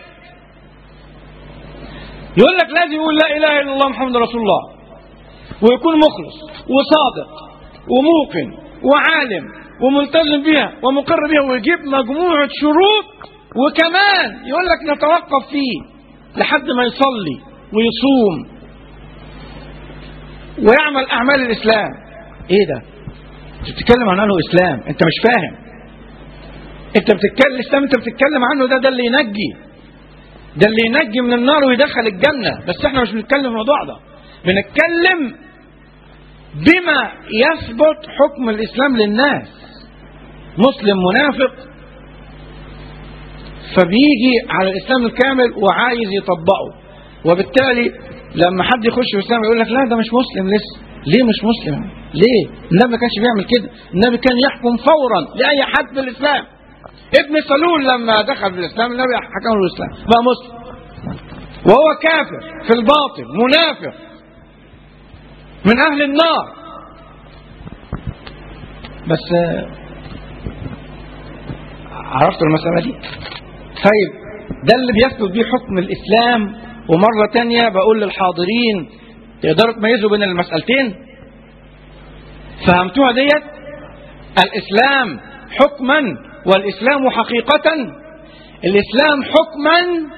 يقول لك لازم يقول لا إله إلا الله محمد رسول الله ويكون مخلص وصادق وموقن وعالم وملتزم بها ومقر بها ويجيب مجموعة شروط وكمان يقول لك نتوقف فيه لحد ما يصلي ويصوم ويعمل أعمال الإسلام إيه ده؟ أنت بتتكلم عن أنه إسلام أنت مش فاهم أنت بتتكلم الإسلام أنت بتتكلم عنه ده ده اللي ينجي ده اللي ينجي من النار ويدخل الجنة بس احنا مش بنتكلم في الموضوع ده بنتكلم بما يثبت حكم الإسلام للناس مسلم منافق فبيجي على الإسلام الكامل وعايز يطبقه وبالتالي لما حد يخش في الإسلام يقول لك لا ده مش مسلم لسه ليه مش مسلم ليه النبي ما كانش بيعمل كده النبي كان يحكم فورا لأي حد في الإسلام ابن سلول لما دخل في الإسلام النبي حكم له الإسلام بقى مسلم وهو كافر في الباطن منافق من أهل النار بس عرفتوا المسألة دي طيب ده اللي بيثبت بيه حكم الإسلام ومرة تانية بقول للحاضرين تقدروا تميزوا بين المسألتين فهمتوها ديت الإسلام حكما والإسلام حقيقة الإسلام حكما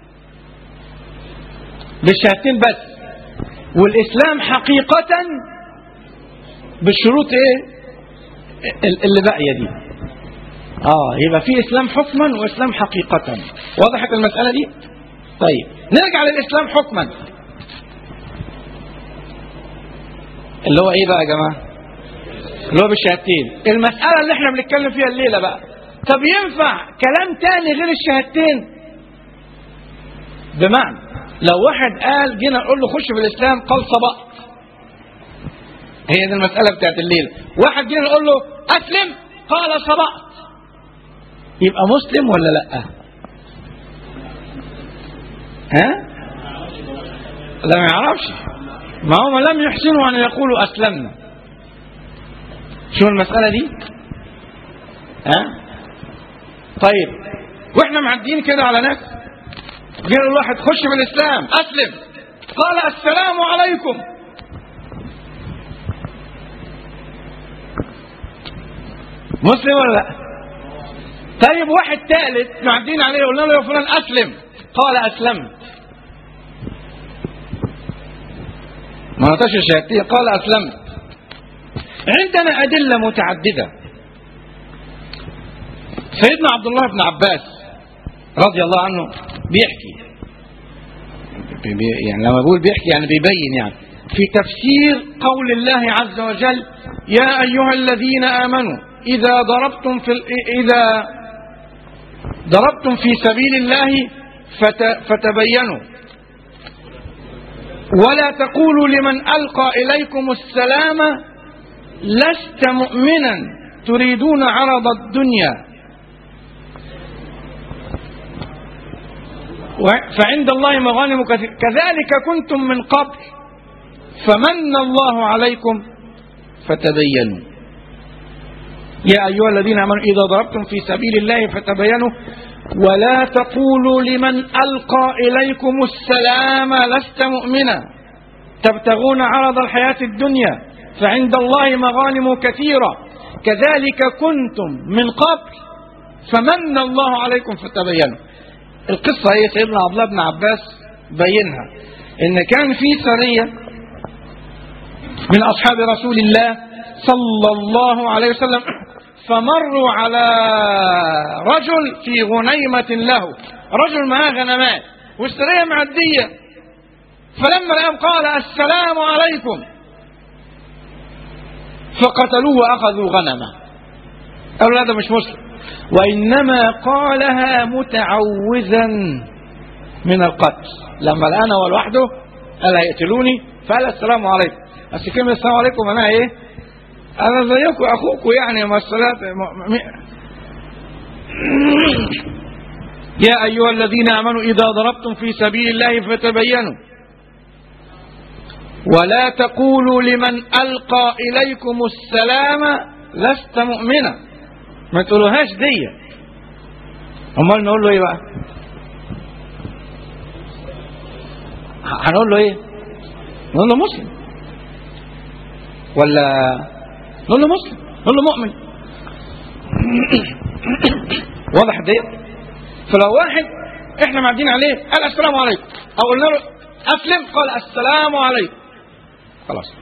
بالشهادتين بس والإسلام حقيقة بالشروط إيه اللي باقية دي آه يبقى في إسلام حكما وإسلام حقيقة وضحت المسألة دي طيب نرجع للإسلام حكما اللي هو إيه بقى يا جماعة اللي هو بالشهادتين المسألة اللي احنا بنتكلم فيها الليلة بقى طب ينفع كلام تاني غير الشهادتين بمعنى لو واحد قال جينا نقول له خش في الإسلام قال سبقت هي دي المسألة بتاعت الليلة واحد جينا نقول له أسلم قال سبقت يبقى مسلم ولا لا ها لا ما يعرفش ما هم لم يحسنوا أن يقولوا أسلمنا شو المسألة دي ها طيب واحنا معديين كده على ناس جاء الواحد خش بالإسلام أسلم قال السلام عليكم مسلم ولا لا طيب واحد ثالث معدين عليه قلنا له يا فلان أسلم قال أسلمت ما نطش الشهادتين قال أسلمت عندنا أدلة متعددة سيدنا عبد الله بن عباس رضي الله عنه بيحكي بي- يعني لما بقول بيحكي يعني بيبين يعني في تفسير قول الله عز وجل يا أيها الذين آمنوا إذا ضربتم في ال- إذا ضربتم في سبيل الله فت- فتبينوا ولا تقولوا لمن ألقى إليكم السلام لست مؤمنا تريدون عرض الدنيا و- فعند الله مغانم كثير كذلك كنتم من قبل فمن الله عليكم فتبينوا يا أيها الذين آمنوا إذا ضربتم في سبيل الله فتبينوا ولا تقولوا لمن ألقى إليكم السلام لست مؤمنا تبتغون عرض الحياة الدنيا فعند الله مغانم كثيرة كذلك كنتم من قبل فمن الله عليكم فتبينوا القصة هي سيدنا عبد الله بن عباس بينها إن كان في سرية من أصحاب رسول الله صلى الله عليه وسلم فمروا على رجل في غنيمة له رجل معاه غنمات والسرية معدية فلما الآن قال السلام عليكم فقتلوه وأخذوا غنمه قالوا هذا مش مسلم وإنما قالها متعوذا من القتل لما الآن هو لوحده قال هيقتلوني فقال السلام عليكم بس كلمة السلام عليكم أنا إيه أنا زيكم أخوكم يعني مسألة يا أيها الذين آمنوا إذا ضربتم في سبيل الله فتبينوا ولا تقولوا لمن ألقى إليكم السلام لست مؤمنا ما تقولوهاش دي امال نقول له ايه بقى هنقول له ايه نقول له مسلم ولا نقول له مسلم نقول له مؤمن واضح دي فلو واحد احنا معدين عليه قال السلام عليكم او قلنا له اسلم قال السلام عليكم خلاص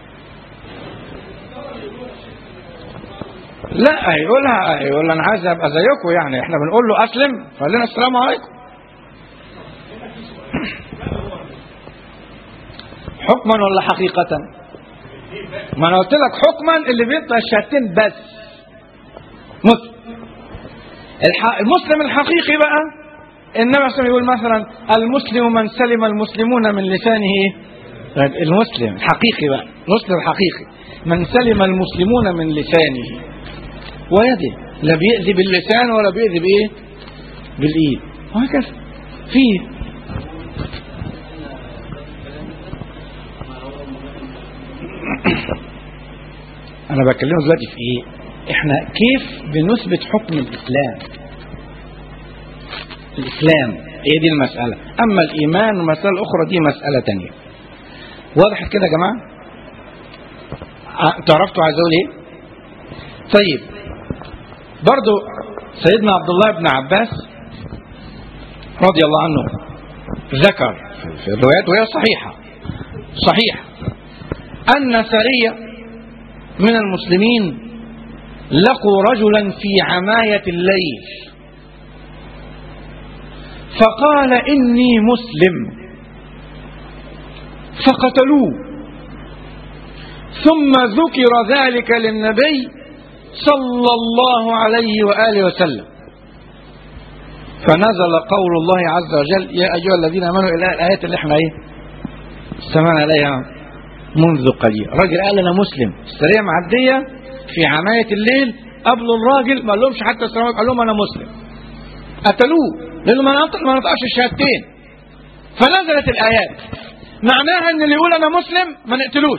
لا هيقولها هيقول انا عايز ابقى زيكم يعني احنا بنقول له اسلم فقال لنا السلام عليكم حكما ولا حقيقة ما انا قلت لك حكما اللي بيطلع الشهادتين بس مسلم الح... المسلم الحقيقي بقى النبي صلى الله عليه وسلم يقول مثلا المسلم من سلم المسلمون من لسانه المسلم الحقيقي بقى المسلم الحقيقي من سلم المسلمون من لسانه ويده لا بيأذي باللسان ولا بيأذي بإيه بالإيد وهكذا فيه أنا بكلمه دلوقتي في إيه إحنا كيف بنثبت حكم الإسلام الإسلام هي دي المسألة أما الإيمان والمسألة الأخرى دي مسألة تانية وضحت كده يا جماعة تعرفتوا عايز أقول إيه طيب برضو سيدنا عبد الله بن عباس رضي الله عنه ذكر في الروايات وهي صحيحة صحيحة أن سرية من المسلمين لقوا رجلا في عماية الليل فقال إني مسلم فقتلوه ثم ذكر ذلك للنبي صلى الله عليه وآله وسلم فنزل قول الله عز وجل يا أيها الذين آمنوا إلى الآيات اللي احنا ايه استمعنا عليها منذ قليل راجل قال أنا مسلم السرية معدية في عماية الليل قبلوا الراجل ما لهمش حتى السلام قال لهم أنا مسلم قتلوه لأنه ما نطق ما نطقش الشهادتين فنزلت الآيات معناها ان اللي يقول انا مسلم ما نقتلوش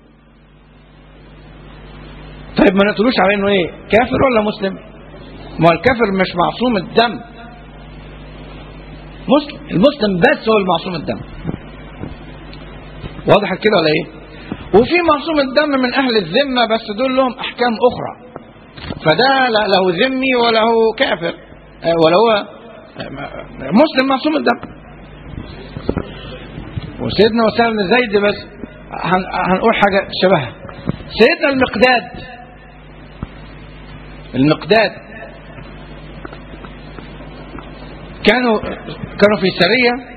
طيب ما نقتلوش على انه ايه كافر ولا مسلم ما هو الكافر مش معصوم الدم مسلم المسلم بس هو المعصوم الدم واضح كده ولا ايه وفي معصوم الدم من اهل الذمه بس دول لهم احكام اخرى فده لا له ذمي ولا هو كافر آه، ولا هو آه، مسلم معصوم الدم وسيدنا وسام بن زيد بس هن- هنقول حاجه شبهها سيدنا المقداد المقداد كانوا كانوا في سريه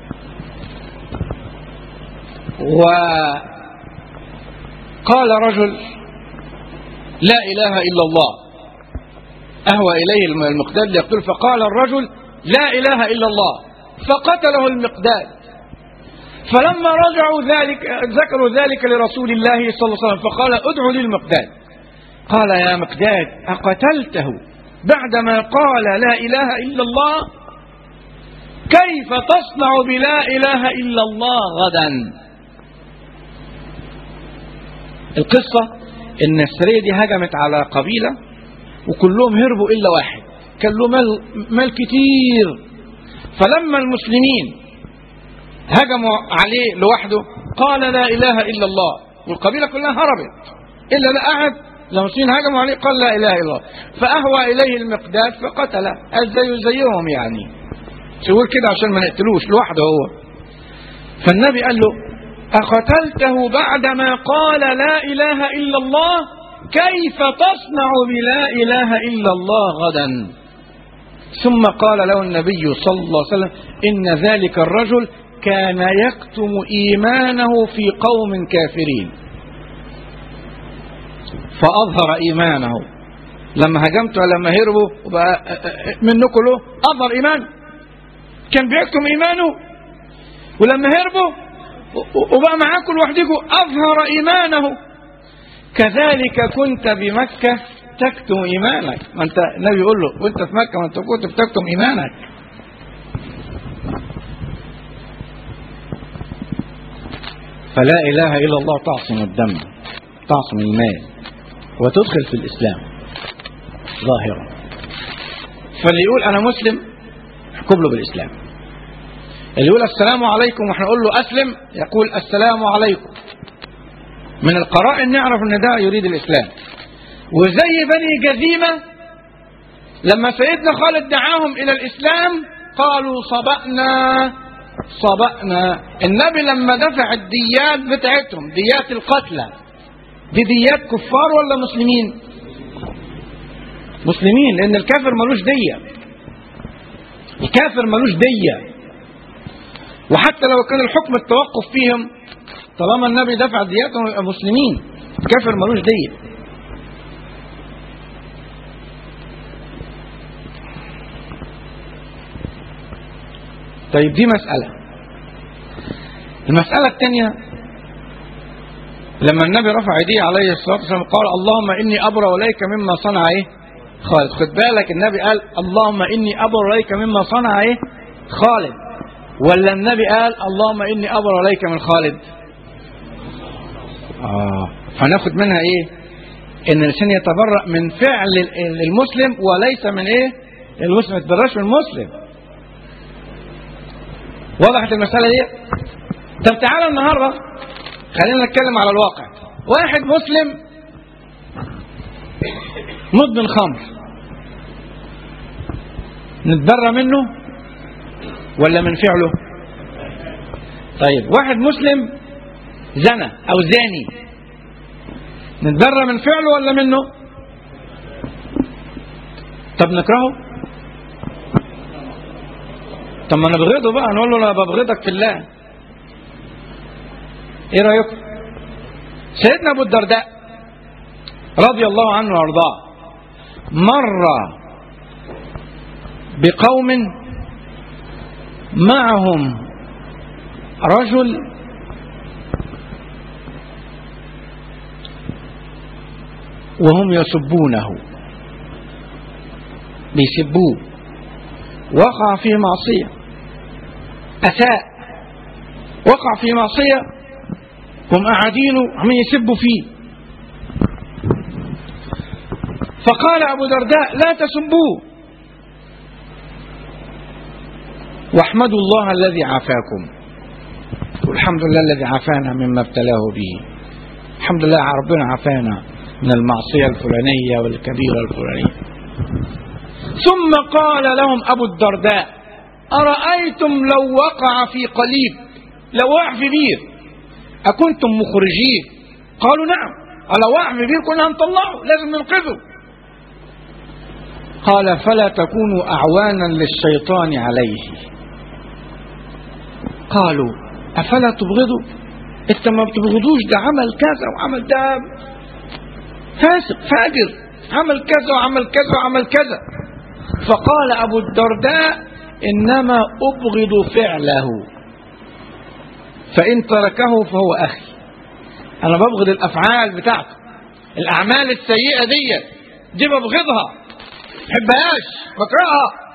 وقال رجل لا إله إلا الله أهوى إليه المقداد ليقتل فقال الرجل لا إله إلا الله فقتله المقداد فلما رجعوا ذلك ذكروا ذلك لرسول الله صلى الله عليه وسلم فقال ادعوا لي المقداد قال يا مقداد أقتلته بعدما قال لا إله إلا الله كيف تصنع بلا إله إلا الله غدا القصة إن السرية دي هجمت على قبيلة وكلهم هربوا إلا واحد كان له مال, مال كتير فلما المسلمين هجموا عليه لوحده قال لا إله إلا الله والقبيلة كلها هربت إلا ده قعد لما المسلمين هجموا عليه قال لا إله إلا الله فأهوى إليه المقداد فقتله زيه زيهم يعني يقول كده عشان ما نقتلوش لوحده هو فالنبي قال له أقتلته بعدما قال لا إله إلا الله كيف تصنع بلا إله إلا الله غدا ثم قال له النبي صلى الله عليه وسلم إن ذلك الرجل كان يكتم إيمانه في قوم كافرين فأظهر إيمانه لما هجمتوا لما هربوا وبقى منكم له أظهر إيمان كان بيكتم إيمانه ولما هربوا وبقى معاكم لوحدكم أظهر إيمانه كذلك كنت بمكة تكتم إيمانك ما أنت النبي يقول له وأنت في مكة ما أنت كنت بتكتم إيمانك فلا إله إلا الله تعصم الدم تعصم المال وتدخل في الإسلام ظاهرا فاللي يقول أنا مسلم احكم له بالإسلام اللي يقول السلام عليكم واحنا نقول له أسلم يقول السلام عليكم من القرائن نعرف ان ده يريد الإسلام وزي بني جذيمة لما سيدنا خالد دعاهم إلى الإسلام قالوا صبأنا صبأنا النبي لما دفع الديات بتاعتهم ديات القتلى دي ديات كفار ولا مسلمين مسلمين لأن الكافر ملوش دية الكافر ملوش دية وحتى لو كان الحكم التوقف فيهم طالما النبي دفع دياتهم يبقى مسلمين الكافر ملوش دية طيب دي مسألة المسألة الثانية لما النبي رفع يديه عليه الصلاة والسلام قال اللهم إني أبرأ إليك مما صنع إيه خالد خد بالك النبي قال اللهم إني أبرأ إليك مما صنع إيه خالد ولا النبي قال اللهم إني أبرأ إليك من خالد آه هناخد منها إيه إن الإنسان يتبرأ من فعل المسلم وليس من إيه المسلم ما يتبرأش من المسلم وضحت المسألة دي طب تعالى النهاردة خلينا نتكلم على الواقع واحد مسلم مدمن خمر نتبرى منه ولا من فعله طيب واحد مسلم زنى او زاني نتبرى من فعله ولا منه طب نكرهه طب ما نبغضه بقى نقول له انا ببغضك في الله ايه رايكم سيدنا ابو الدرداء رضي الله عنه وارضاه مر بقوم معهم رجل وهم يسبونه بيسبوه وقع في معصيه اساء وقع في معصية هم قاعدينه عمالين يسبوا فيه فقال أبو درداء لا تسبوه واحمدوا الله الذي عافاكم والحمد لله الذي عافانا مما ابتلاه به الحمد لله ربنا عافانا من المعصية الفلانية والكبيرة الفلانية ثم قال لهم أبو الدرداء أرأيتم لو وقع في قليب لو وقع في بير أكنتم مخرجيه قالوا نعم لو وقع في بير كنا هنطلعه لازم ننقذه قال فلا تكونوا أعوانا للشيطان عليه قالوا أفلا تبغضوا انت ما بتبغضوش ده عمل كذا وعمل ده فاسق فاجر عمل كذا وعمل كذا وعمل كذا فقال أبو الدرداء إنما أبغض فعله فإن تركه فهو أخي أنا ببغض الأفعال بتاعته الأعمال السيئة دي دي ببغضها بحبهاش بكرهها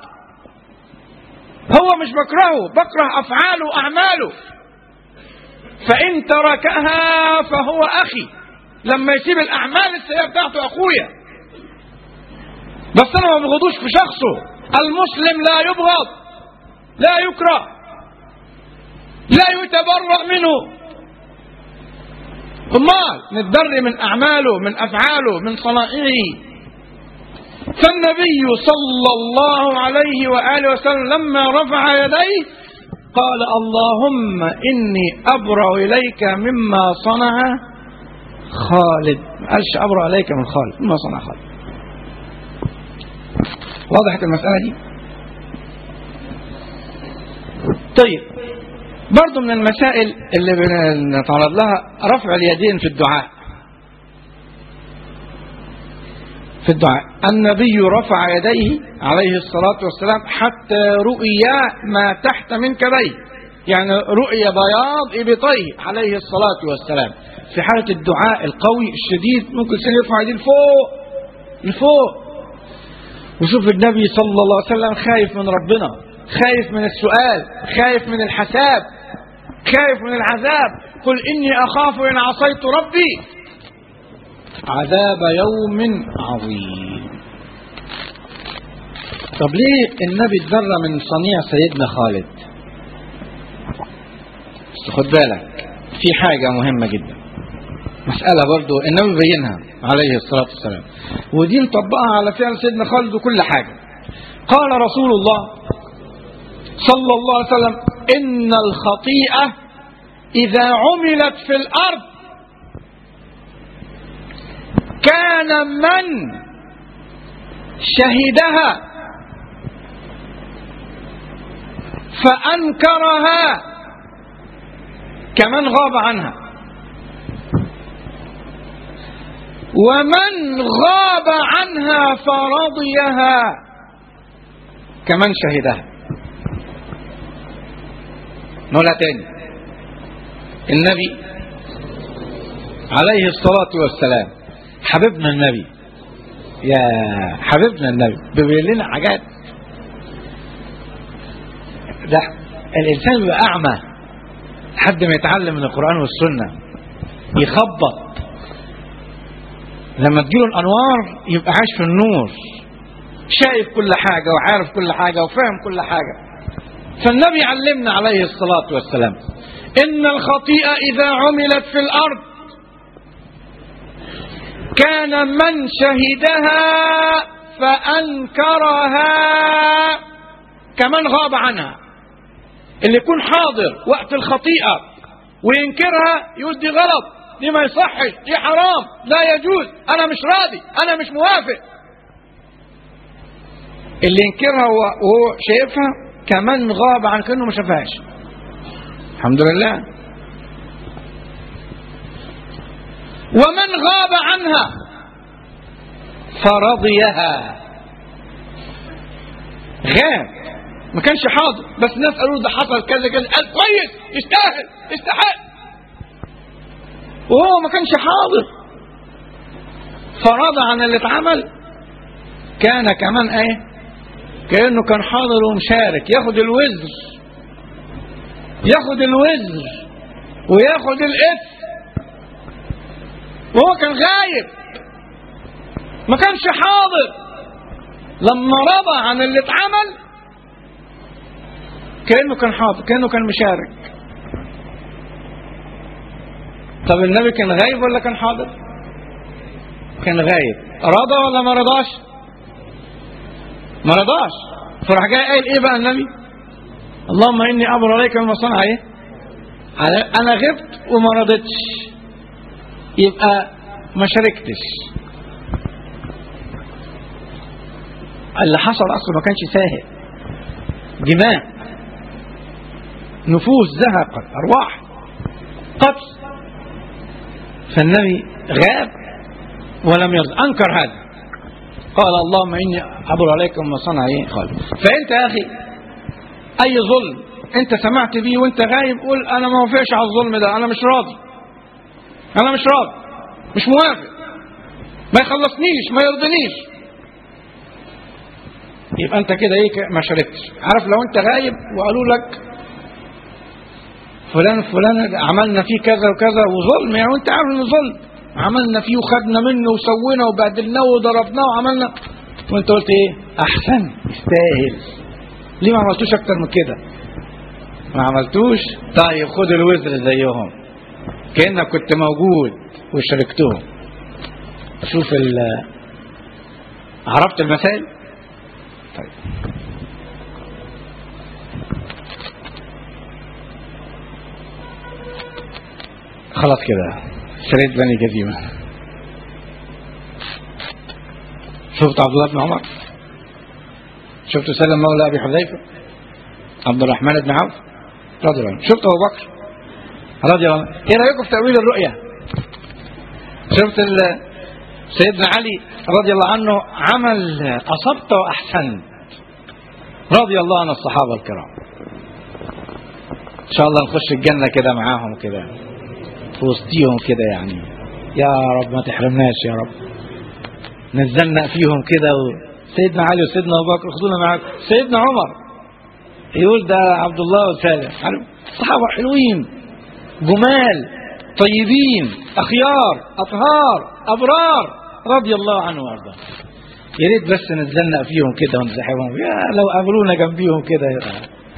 هو مش بكرهه بكره أفعاله وأعماله فإن تركها فهو أخي لما يسيب الأعمال السيئة بتاعته أخويا بس أنا ما بغضوش في شخصه المسلم لا يبغض لا يكره لا يتبرأ منه امال نتبرئ من اعماله من افعاله من صنائعه فالنبي صلى الله عليه واله وسلم لما رفع يديه قال اللهم اني ابرا اليك مما صنع خالد ما قالش ابرا اليك من خالد مما صنع خالد وضحت المساله دي طيب برضو من المسائل اللي بنتعرض لها رفع اليدين في الدعاء في الدعاء النبي رفع يديه عليه الصلاة والسلام حتى رؤي ما تحت منكبيه يعني رؤي بياض إبطيه عليه الصلاة والسلام في حالة الدعاء القوي الشديد ممكن الإنسان يرفع يديه لفوق لفوق وشوف النبي صلى الله عليه وسلم خايف من ربنا خايف من السؤال خايف من الحساب خايف من العذاب قل إني أخاف إن عصيت ربي عذاب يوم عظيم طب ليه النبي اتذرى من صنيع سيدنا خالد بس خد بالك في حاجة مهمة جدا مسألة برضو النبي بينها عليه الصلاة والسلام ودي نطبقها على فعل سيدنا خالد وكل حاجة قال رسول الله صلى الله عليه وسلم إن الخطيئة إذا عملت في الأرض كان من شهدها فأنكرها كمن غاب عنها ومن غاب عنها فرضيها كمن شهدها نقولها تاني النبي عليه الصلاة والسلام حبيبنا النبي يا حبيبنا النبي بيبين لنا حاجات ده الإنسان بيبقى أعمى لحد ما يتعلم من القرآن والسنة يخبط لما تجيله الأنوار يبقى عايش في النور شايف كل حاجة وعارف كل حاجة وفاهم كل حاجة فالنبي علمنا عليه الصلاة والسلام إن الخطيئة إذا عملت في الأرض كان من شهدها فأنكرها كمن غاب عنها اللي يكون حاضر وقت الخطيئة وينكرها يقول دي غلط دي ما يصحش دي حرام لا يجوز أنا مش راضي أنا مش موافق اللي ينكرها وهو شايفها كمن غاب عن كأنه ما شافهاش الحمد لله ومن غاب عنها فرضيها غاب ما كانش حاضر بس ناس قالوا ده حصل كذا كذا قال كويس يستاهل يستحق وهو ما كانش حاضر فرضى عن اللي اتعمل كان كمان ايه كانه كان حاضر ومشارك ياخد الوزر ياخد الوزر وياخد الإثم وهو كان غايب ما كانش حاضر لما رضى عن اللي اتعمل كأنه كان حاضر كأنه كان مشارك طب النبي كان غايب ولا كان حاضر كان غايب رضى ولا ما رضاش ما رضاش فراح جاي قايل ايه بقى النبي اللهم اني امر عليك مما صنع ايه أنا- انا غبت وما رضيتش يبقى ما شاركتش اللي حصل اصلا ما كانش ساهل دماء نفوس زهقت ارواح قتل فالنبي غاب ولم يرضى انكر هذا قال اللهم اني ابر عليكم ما صنع ايه قال فانت يا اخي اي ظلم انت سمعت بيه وانت غايب قول انا ما وافقش على الظلم ده انا مش راضي انا مش راضي مش موافق ما يخلصنيش ما يرضنيش يبقى انت كده ايه ك- ما شاركتش عارف لو انت غايب وقالوا لك فلان فلان عملنا فيه كذا وكذا وظلم يعني وانت عارف انه ظلم عملنا فيه وخدنا منه وسوينا وبهدلناه وضربناه وعملنا وانت قلت ايه احسن يستاهل ليه ما عملتوش اكتر من كده ما عملتوش طيب خد الوزر زيهم كانك كنت موجود وشاركتهم شوف ال عرفت المسائل طيب خلاص كده شريت بني جزيمة شفت عبد الله بن عمر شفت سلم مولى ابي حذيفه عبد الرحمن بن عوف رضي الله عنه شفت ابو بكر رضي الله عنه ايه رايكم في تاويل الرؤيا شفت ال- سيدنا علي رضي الله عنه عمل اصبت واحسنت رضي الله عن الصحابه الكرام ان شاء الله نخش الجنه كده معاهم كده في وسطيهم كده يعني يا رب ما تحرمناش يا رب نزلنا فيهم كده و... سيدنا علي وسيدنا ابو بكر خدونا معاك سيدنا عمر يقول ده عبد الله وسالم عارف الصحابه حلوين جمال طيبين اخيار اطهار ابرار رضي الله عنه وارضاه يا ريت بس نزلنا فيهم كده ونزحفهم يا لو قابلونا جنبيهم كده يبقى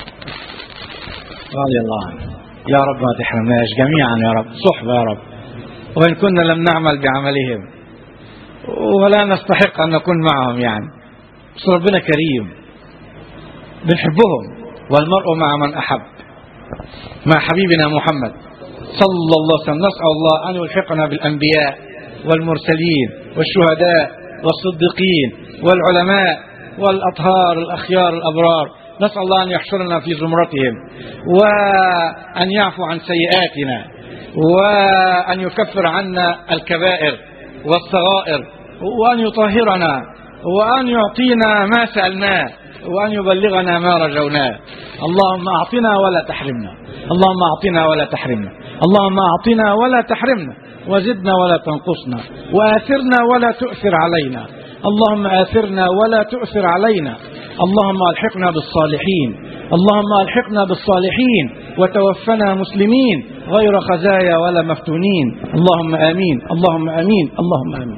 رضي الله عنه يا رب ما تحرمناش جميعا يا رب صحبة يا رب وإن كنا لم نعمل بعملهم ولا نستحق أن نكون معهم يعني بس ربنا كريم بنحبهم والمرء مع من أحب مع حبيبنا محمد صلى الله عليه وسلم نسأل الله أن يلحقنا بالأنبياء والمرسلين والشهداء والصديقين والعلماء والأطهار الأخيار الأبرار نسأل الله أن يحشرنا في زمرتهم وأن يعفو عن سيئاتنا وأن يكفر عنا الكبائر والصغائر وأن يطهرنا وأن يعطينا ما سألناه وأن يبلغنا ما رجوناه اللهم أعطنا ولا تحرمنا اللهم أعطنا ولا تحرمنا اللهم أعطنا ولا تحرمنا وزدنا ولا تنقصنا وآثرنا ولا تؤثر علينا اللهم آثرنا ولا تؤثر علينا اللهم ألحقنا بالصالحين اللهم ألحقنا بالصالحين وتوفنا مسلمين غير خزايا ولا مفتونين اللهم آمين اللهم آمين اللهم آمين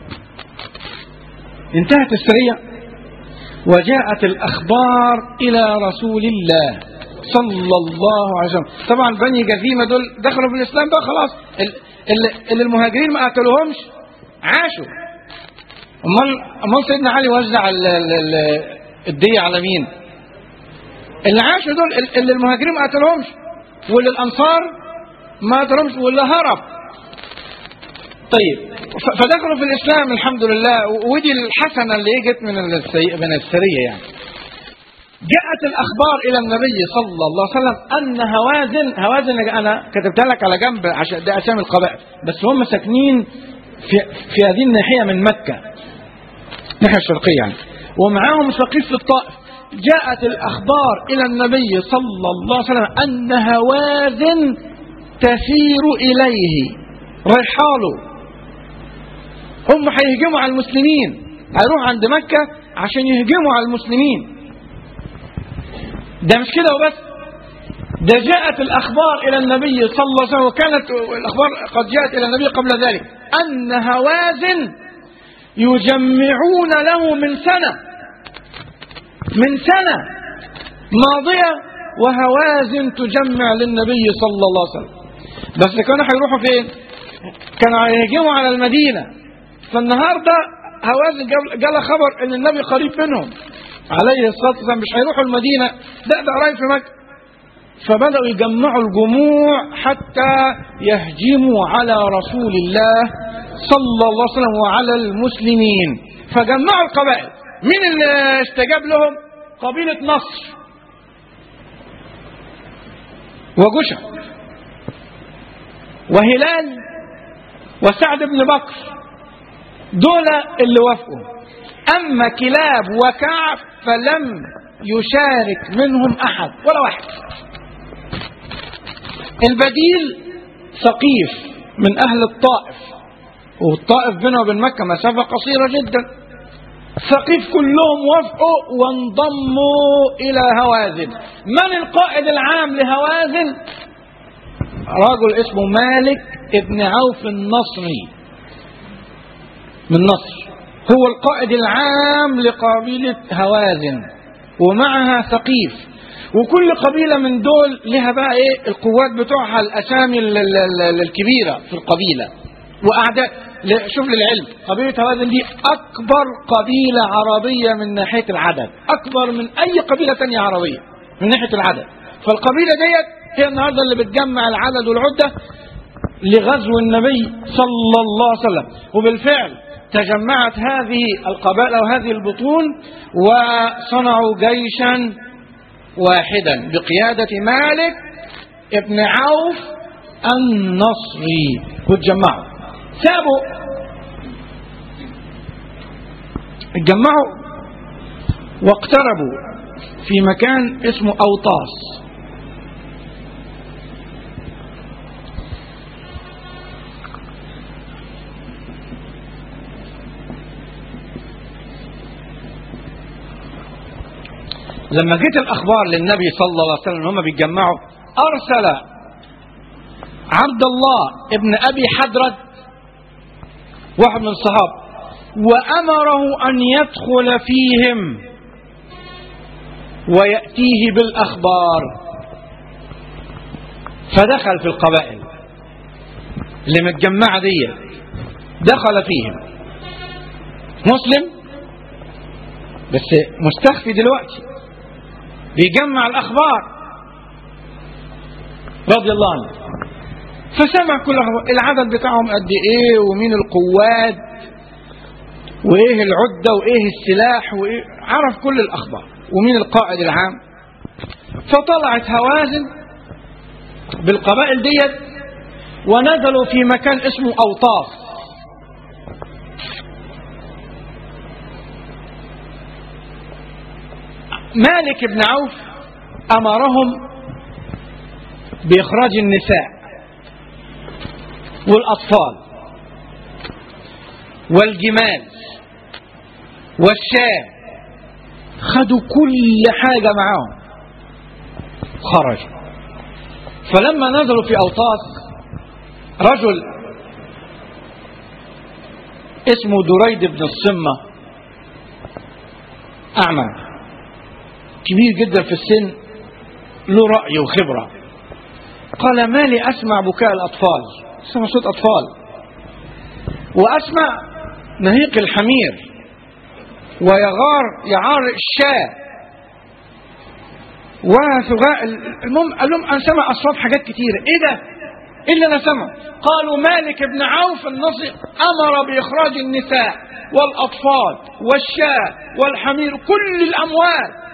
انتهت السرية وجاءت الأخبار إلى رسول الله صلى الله عليه وسلم طبعا بني جزيمة دول دخلوا في الإسلام بقى خلاص اللي, اللي المهاجرين ما قتلوهمش عاشوا امال امال سيدنا علي وزع ال ال ال الدية على مين اللي عاشوا دول اللي المهاجرين ما قتلهمش واللي الانصار ما قتلهمش واللي هرب طيب فدخلوا في الاسلام الحمد لله ودي الحسنه اللي اجت من السي... من السريه يعني جاءت الاخبار الى النبي صلى الله عليه وسلم ان هوازن هوازن انا كتبتها لك على جنب عشان ده اسامي القبائل بس هم ساكنين في في هذه الناحيه من مكه الناحيه الشرقيه يعني ومعاهم سقيف في الطائف جاءت الاخبار الى النبي صلى الله عليه وسلم ان هوازن تسير اليه رحاله هم هيهجموا على المسلمين هيروح عند مكة عشان يهجموا على المسلمين ده مش كده وبس ده جاءت الأخبار إلى النبي صلى الله عليه وسلم وكانت الأخبار قد جاءت إلى النبي قبل ذلك أن هوازن يجمعون له من سنة من سنة ماضية وهوازن تجمع للنبي صلى الله عليه وسلم بس كانوا هيروحوا فين؟ كانوا هيهجموا على المدينة فالنهارده هوازن جاب- جالها خبر ان النبي قريب منهم عليه الصلاه والسلام مش هيروحوا المدينه ده ده قريب في مكه فبداوا يجمعوا الجموع حتى يهجموا على رسول الله صلى الله عليه وسلم وعلى المسلمين فجمعوا القبائل مين اللي استجاب لهم قبيله نصر وجشع وهلال وسعد بن بكر دول اللي وافقوا أما كلاب وكعب فلم يشارك منهم أحد ولا واحد البديل ثقيف من أهل الطائف والطائف بينه وبين مكة مسافة قصيرة جدا ثقيف كلهم وافقوا وانضموا إلى هوازن من القائد العام لهوازن رجل اسمه مالك ابن عوف النصري من نصر هو القائد العام لقبيلة هوازن ومعها ثقيف وكل قبيلة من دول لها بقى ايه القوات بتوعها الاسامي ال- ال- ال- الكبيرة في القبيلة واعداء ل- شوف للعلم قبيلة هوازن دي اكبر قبيلة عربية من ناحية العدد اكبر من اي قبيلة تانية عربية من ناحية العدد فالقبيلة ديت هي النهاردة اللي بتجمع العدد والعدة لغزو النبي صلى الله عليه وسلم وبالفعل تجمعت هذه القبائل وهذه البطون وصنعوا جيشا واحدا بقيادة مالك ابن عوف النصري وتجمعوا سابوا اتجمعوا واقتربوا في مكان اسمه أوطاس لما جت الأخبار للنبي صلى الله عليه وسلم هم بيتجمعوا أرسل عبد الله ابن أبي حدرد واحد من الصحابة وأمره أن يدخل فيهم ويأتيه بالأخبار فدخل في القبائل اللي متجمعة دي دخل فيهم مسلم بس مستخفي دلوقتي بيجمع الأخبار رضي الله عنه فسمع كل الأخبار العدد بتاعهم قد إيه ومين القوات وإيه العدة وإيه السلاح وإيه عرف كل الأخبار ومين القائد العام فطلعت هوازن بالقبائل ديت ونزلوا في مكان اسمه أوطاس مالك بن عوف أمرهم بإخراج النساء والأطفال والجمال والشاة خدوا كل حاجة معاهم خرجوا فلما نزلوا في أوطاس رجل اسمه دريد بن الصمة أعمى كبير جدا في السن له رأي وخبرة قال ما لي أسمع بكاء الأطفال سمع صوت أطفال وأسمع نهيق الحمير ويغار يعار الشاة وثغاء المهم قال لهم أنا سمع أصوات حاجات كتيرة إيه ده؟ إيه اللي أنا سمع؟ قالوا مالك بن عوف النصر أمر بإخراج النساء والأطفال والشاة والحمير كل الأموال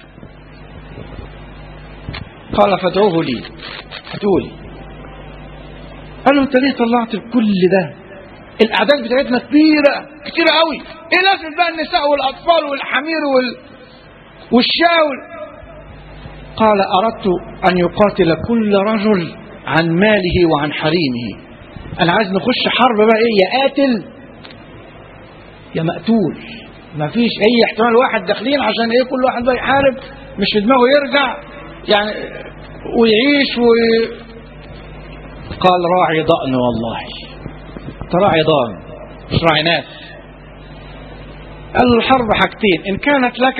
قال فادعوه لي هاتوا لي قال له انت ليه طلعت كل ده الاعداد بتاعتنا كبيره كتيره قوي ايه لازم بقى النساء والاطفال والحمير وال... والشاول قال اردت ان يقاتل كل رجل عن ماله وعن حريمه انا عايز نخش حرب بقى ايه يا قاتل يا مقتول ما فيش اي احتمال واحد داخلين عشان ايه كل واحد بقى يحارب مش في دماغه يرجع يعني ويعيش و قال راعي ضأن والله راعي ضأن مش راعي ناس قال له الحرب حاجتين إن كانت لك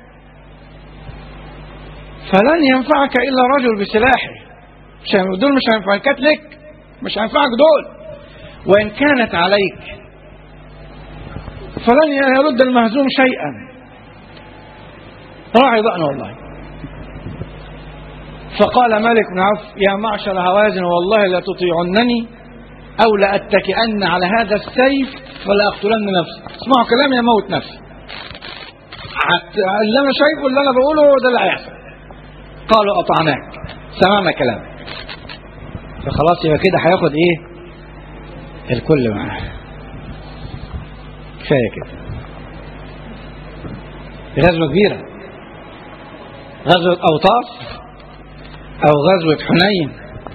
فلن ينفعك إلا رجل بسلاحه مش هين- دول مش هينفعك كانت لك مش هينفعك دول وإن كانت عليك فلن يرد المهزوم شيئا راعي ضأن والله فقال مالك بن عوف يا معشر هوازن والله لا تطيعنني أو لأتكئن على هذا السيف فلا أقتلن نفسي اسمعوا كلامي يموت نفسي حتى اللي أنا شايفه اللي أنا بقوله ده اللي هيحصل قالوا أطعناك سمعنا كلامك فخلاص يبقى كده هياخد إيه الكل معاه كفاية كده غزوة كبيرة غزوة أوطاس أو غزوة حنين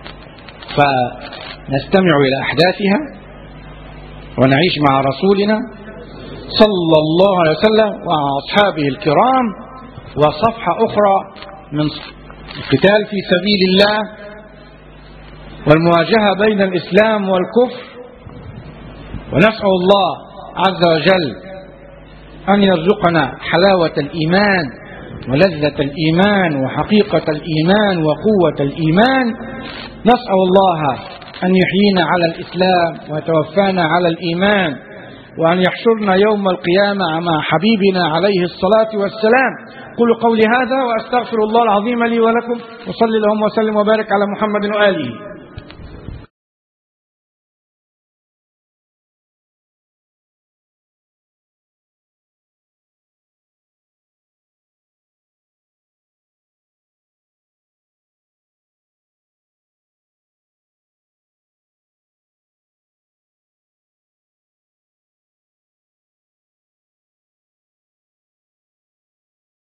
فنستمع إلى أحداثها ونعيش مع رسولنا صلى الله عليه وسلم ومع أصحابه الكرام وصفحة أخرى من القتال في سبيل الله والمواجهة بين الإسلام والكفر ونسأل الله عز وجل أن يرزقنا حلاوة الإيمان ولذة الإيمان وحقيقة الإيمان وقوة الإيمان نسأل الله أن يحيينا على الإسلام ويتوفانا على الإيمان وأن يحشرنا يوم القيامة مع حبيبنا عليه الصلاة والسلام قولوا قولي هذا وأستغفر الله العظيم لي ولكم وصلي اللهم وسلم وبارك على محمد وآله